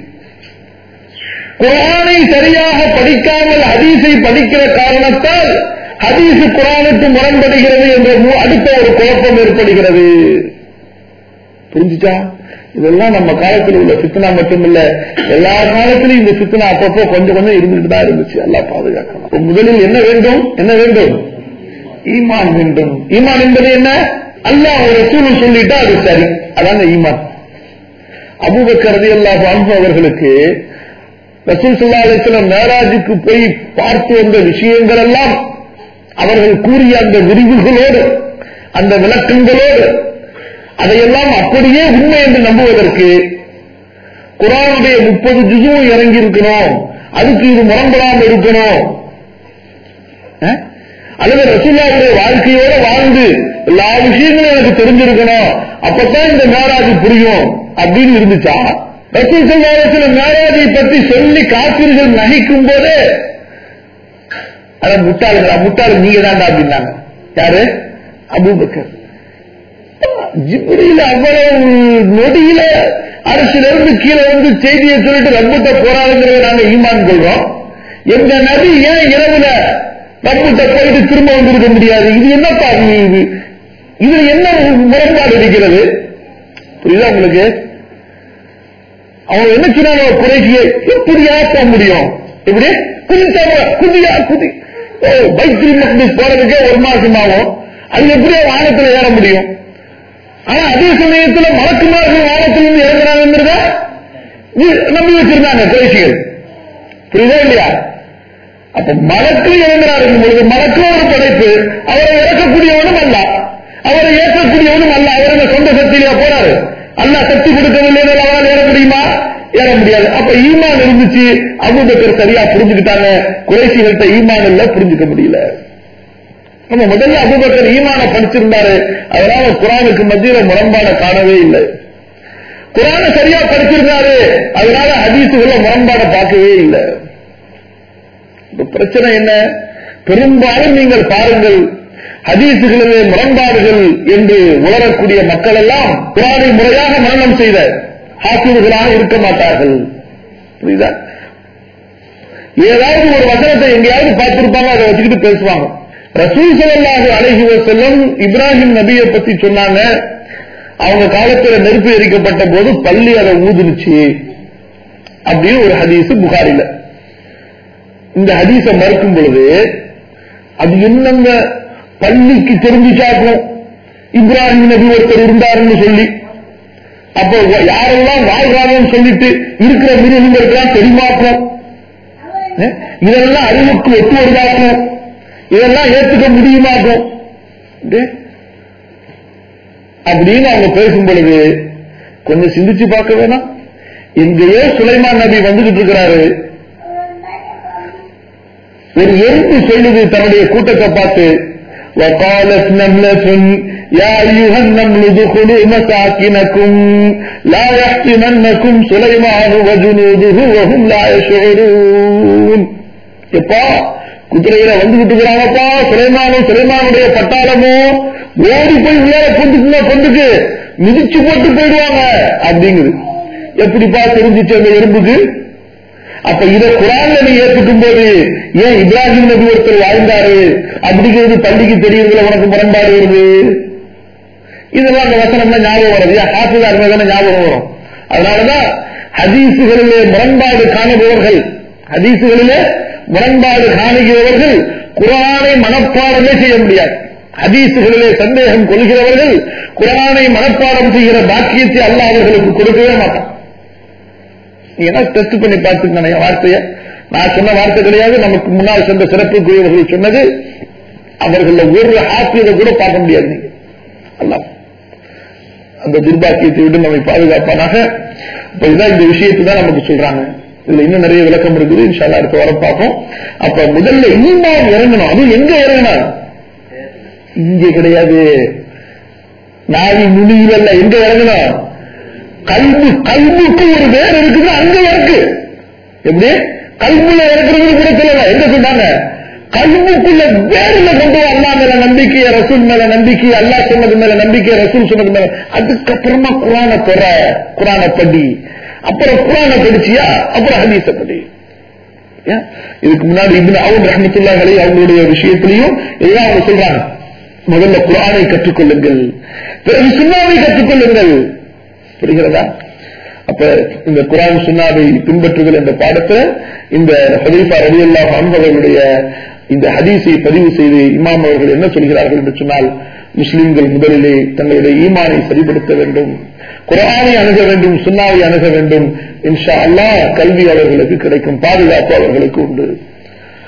குரானை சரியாக படிக்காமல் ஹதீஸை படிக்கிற காரணத்தால் ஹதீசு குரானுக்கு முரண்படுகிறது என்ற அடுத்த ஒரு குழப்பம் ஏற்படுகிறது புரிஞ்சுச்சா இதெல்லாம் நம்ம காலத்தில் உள்ள சித்தனா மட்டுமில்ல எல்லா காலத்திலும் இந்த சித்தனா அப்பப்போ கொஞ்சம் கொஞ்சம் இருந்துட்டு தான் இருந்துச்சு எல்லாம் பாதுகாக்கணும் முதலில் என்ன வேண்டும் என்ன வேண்டும் ஈமான் வேண்டும் ஈமான் என்பது என்ன அல்லாஹ் ஒரு ரசூல் சொல்லிட்டா அது சரி அதாங்க ஈமான் அபூபக்கர் ரலியல்லாஹு அன்ஹு அவர்களுக்கு ரசூல் ஸல்லல்லாஹு அலைஹி வஸல்லம் மேராஜுக்கு போய் பார்த்து வந்த விஷயங்கள் எல்லாம் அவர்கள் கூறிய அந்த விரிவுகளோடு அந்த விளக்கங்களோடு அதையெல்லாம் அப்படியே உண்மை என்று நம்புவதற்கு குரானுடைய முப்பது ஜுசுவும் இறங்கி இருக்கணும் அதுக்கு இது முரண்படாமல் இருக்கணும் அஹ்? அல்லது ரசூல்லாவுடைய வாழ்க்கையோட வாழ்ந்து எல்லா விஷயங்களும் எனக்கு தெரிஞ்சிருக்கணும் அப்பதான் இந்த மேராஜ் புரியும் அப்படின்னு இருந்துச்சா ரசூல் சல்லாஹத்துல மேராஜை பற்றி சொல்லி காப்பீர்கள் நகைக்கும் போதே அத முட்டாளுங்களா முட்டாளு நீங்க தான்டா அப்படின்னாங்க யாரு அபூபக்கர் ஜிப்ரில அவ்வளவு நொடியில அரசுல இருந்து கீழே வந்து செய்தியை சொல்லிட்டு ரப்பிட்ட போறாங்கிறத நாங்க ஈமான் கொள்றோம் எங்க நபி ஏன் இரவுல ரப்பிட்ட போயிட்டு திரும்ப வந்திருக்க முடியாது இது என்னப்பா இது இது? இதுல என்ன முரண்பாடு இருக்கிறது புரியுதா உங்களுக்கு அவங்க என்ன சொன்னாங்க குறைக்கிய எப்படியா போக முடியும் எப்படி குதித்தாங்க குதியா குதி ஓ பைக்கில் மக்னிஸ் போறதுக்கே ஒரு மாசம் ஆகும் அது எப்படியா வானத்துல ஏற முடியும் ஆனா அதே சமயத்துல மலக்குமார்கள் வானத்திலிருந்து இறங்குறாங்கிறத நம்பி வச்சிருந்தாங்க குறைசிகள் புரியுதா இல்லையா அப்ப மலக்கு இறங்குறாரு பொழுது மலக்கும் ஒரு படைப்பு அவரை இறக்கக்கூடியவனும் அல்ல அவரை ஏற்கக்கூடியவனும் அல்ல அவர் என்ன சொந்த சக்தியில போறாரு அல்ல சக்தி கொடுக்கவில்லை அவரால் ஏற முடியுமா ஏற முடியாது அப்ப ஈமான் இருந்துச்சு அபூபக்கர் சரியா புரிஞ்சுக்கிட்டாங்க குறைசிகள்கிட்ட ஈமான் இல்ல புரிஞ்சுக்க முடியல நம்ம முதல்ல அபூபக்கர் ஈமான படிச்சிருந்தாரு அதனால குரானுக்கு மத்தியில முரண்பாட காணவே இல்லை குரான சரியா படிச்சிருந்தாரு அதனால ஹதீசுகள முரண்பாட பார்க்கவே இல்லை இப்ப பிரச்சனை என்ன பெரும்பாலும் நீங்கள் பாருங்கள் ஹதீசுகளிலே முரண்பாடுகள் என்று உணரக்கூடிய மக்கள் எல்லாம் குரானை முறையாக மரணம் செய்த ஹாசிர்களாக இருக்க மாட்டார்கள் புரியுதா ஏதாவது ஒரு வசனத்தை எங்கேயாவது பார்த்திருப்பாங்க அதை வச்சுக்கிட்டு பேசுவாங்க ரசூல் ஸல்லல்லாஹு அலைஹி வஸல்லம் இப்ராஹிம் நபியை பத்தி சொன்னாங்க அவங்க காலத்துல நெருப்பு எரிக்கப்பட்ட போது பள்ளி அதை ஊதுனுச்சு அப்படின்னு ஒரு ஹதீஸ் புகாரில இந்த ஹதீஸ மறுக்கும் பொழுது அது என்னங்க பள்ளிக்கு தெரிஞ்சுச்சாக்கும் இப்ராஹிம் நபி ஒருத்தர் இருந்தாருன்னு சொல்லி அப்போ யாரெல்லாம் வாழ்றாங்கன்னு சொல்லிட்டு இருக்கிற மிருகங்களுக்கெல்லாம் தெரியுமாக்கும் அஹ், இதெல்லாம் அறிவுக்கு ஒத்து வருதாக்கும் இதெல்லாம் ஏத்துக்க முடியுமாக்கும் இது, அப்படின்னு அவங்க பேசும் பொழுது கொஞ்சம் சிந்திச்சு பார்க்க வேணாம் எங்கேயோ சுலைமான் நபி வந்துகிட்டு இருக்கிறாரு ஒரு எறும்பு சொல்லுது தன்னுடைய கூட்டத்தை பார்த்து وقالت نملة يا أيها النمل ادخلوا مساكنكم لا يحطمنكم سليمان وجنوده وهم لا يشعرون எப்பா குதிரையில வந்துகிட்டு இருக்கிறாங்கப்பா சுலைமானும் சுலைமானுடைய பட்டாளமும் ஓடி போய் உள்ளார கொண்டுக்குங்க கொண்டுக்கு மிதிச்சு போட்டு போயிடுவாங்க அப்படிங்குது எப்படிப்பா தெரிஞ்சிச்சு அந்த எறும்புக்கு அப்ப இத குரான்ல நீ ஏத்துக்கும் போது ஏன் இப்ராஹிம் நபி ஒருத்தர் வாழ்ந்தாரு அப்படிங்கிறது பள்ளிக்கு தெரியுறதுல உனக்கு முரண்பாடு வருது இதெல்லாம் அந்த வசனம்ல ஞாபகம் வருது ஹாஃபிதா இருந்தா ஞாபகம் வரும் அதனாலதான் ஹதீசுகளிலே முரண்பாடு காணுபவர்கள் ஹதீசுகளிலே முரண்பாடு காணுகிறவர்கள் குரானை மனப்பாடமே செய்ய முடியாது ஹதீசுகளிலே சந்தேகம் கொள்கிறவர்கள் குரானை மனப்பாடம் செய்கிற பாக்கியத்தை அல்லாஹ் அவர்களுக்கு கொடுக்கவே மாட்டான் நீங்க என்ன டெஸ்ட் பண்ணி பார்த்துக்கணும் என் வார்த்தைய நான் சொன்ன வார்த்தை கிடையாது நமக்கு முன்னால் சென்ற சிறப்புக்குரியவர்கள் சொன்னது அவர்கள் ஒரு ஆசிரியரை கூட பார்க்க முடியாது நீங்க அல்லாஹ் அந்த துர்பாக்கியத்தை விட்டு நம்மை பாதுகாப்பானாக இப்ப இதுதான் இந்த விஷயத்தை தான் நமக்கு சொல்றாங்க இதுல இன்னும் நிறைய விளக்கம் இருக்குது இன்ஷால்லா அடுத்த வாரம் பார்ப்போம் அப்ப முதல்ல ஈமான் இறங்கணும் அதுவும் எங்க இறங்கணும் இங்க கிடையாது நாவி நுனியில எங்க இறங்கணும் கல்வி கல்விக்கு ஒரு வேர் இருக்குது அங்க இருக்கு எப்படி கல்வில இருக்கிறது கூட சொல்லல என்ன சொன்னாங்க கல்விக்குள்ள வேறுல கொண்டு வா அல்லா மேல நம்பிக்கை ரசூல் மேல நம்பிக்கை அல்லா சொன்னது மேல நம்பிக்கை ரசூல் சொன்னது மேல அதுக்கப்புறமா குரான பெற குரான படி அப்புறம் குரான படிச்சியா அப்புறம் ஹதீஸ படி ஏன்? இதுக்கு முன்னாடி இப்னு அவுன் ரஹமத்துல்லாஹி அவங்களுடைய விஷயத்திலையும் இதெல்லாம் அவங்க சொல்றாங்க முதல்ல குரானை கற்றுக்கொள்ளுங்கள் பிறகு சுண்ணாவை கற்றுக்கொள்ளுங்கள் புரிகிறதா அப்ப இந்த குரான் சுன்னாவை பின்பற்றுதல் என்ற பாடத்துல இந்த ஹதீஃபா ரலியல்லாஹு அன்ஹு அவர்களுடைய இந்த ஹதீஸை பதிவு செய்து இமாம் அவர்கள் என்ன சொல்கிறார்கள் என்று சொன்னால் முஸ்லிம்கள் முதலிலே தங்களுடைய ஈமானை சரிப்படுத்த வேண்டும் குரானை அணுக வேண்டும் சுண்ணாவை அணுக வேண்டும் இன்ஷா அல்லாஹ் கல்வி அவர்களுக்கு கிடைக்கும் பாதுகாப்பு அவர்களுக்கு உண்டு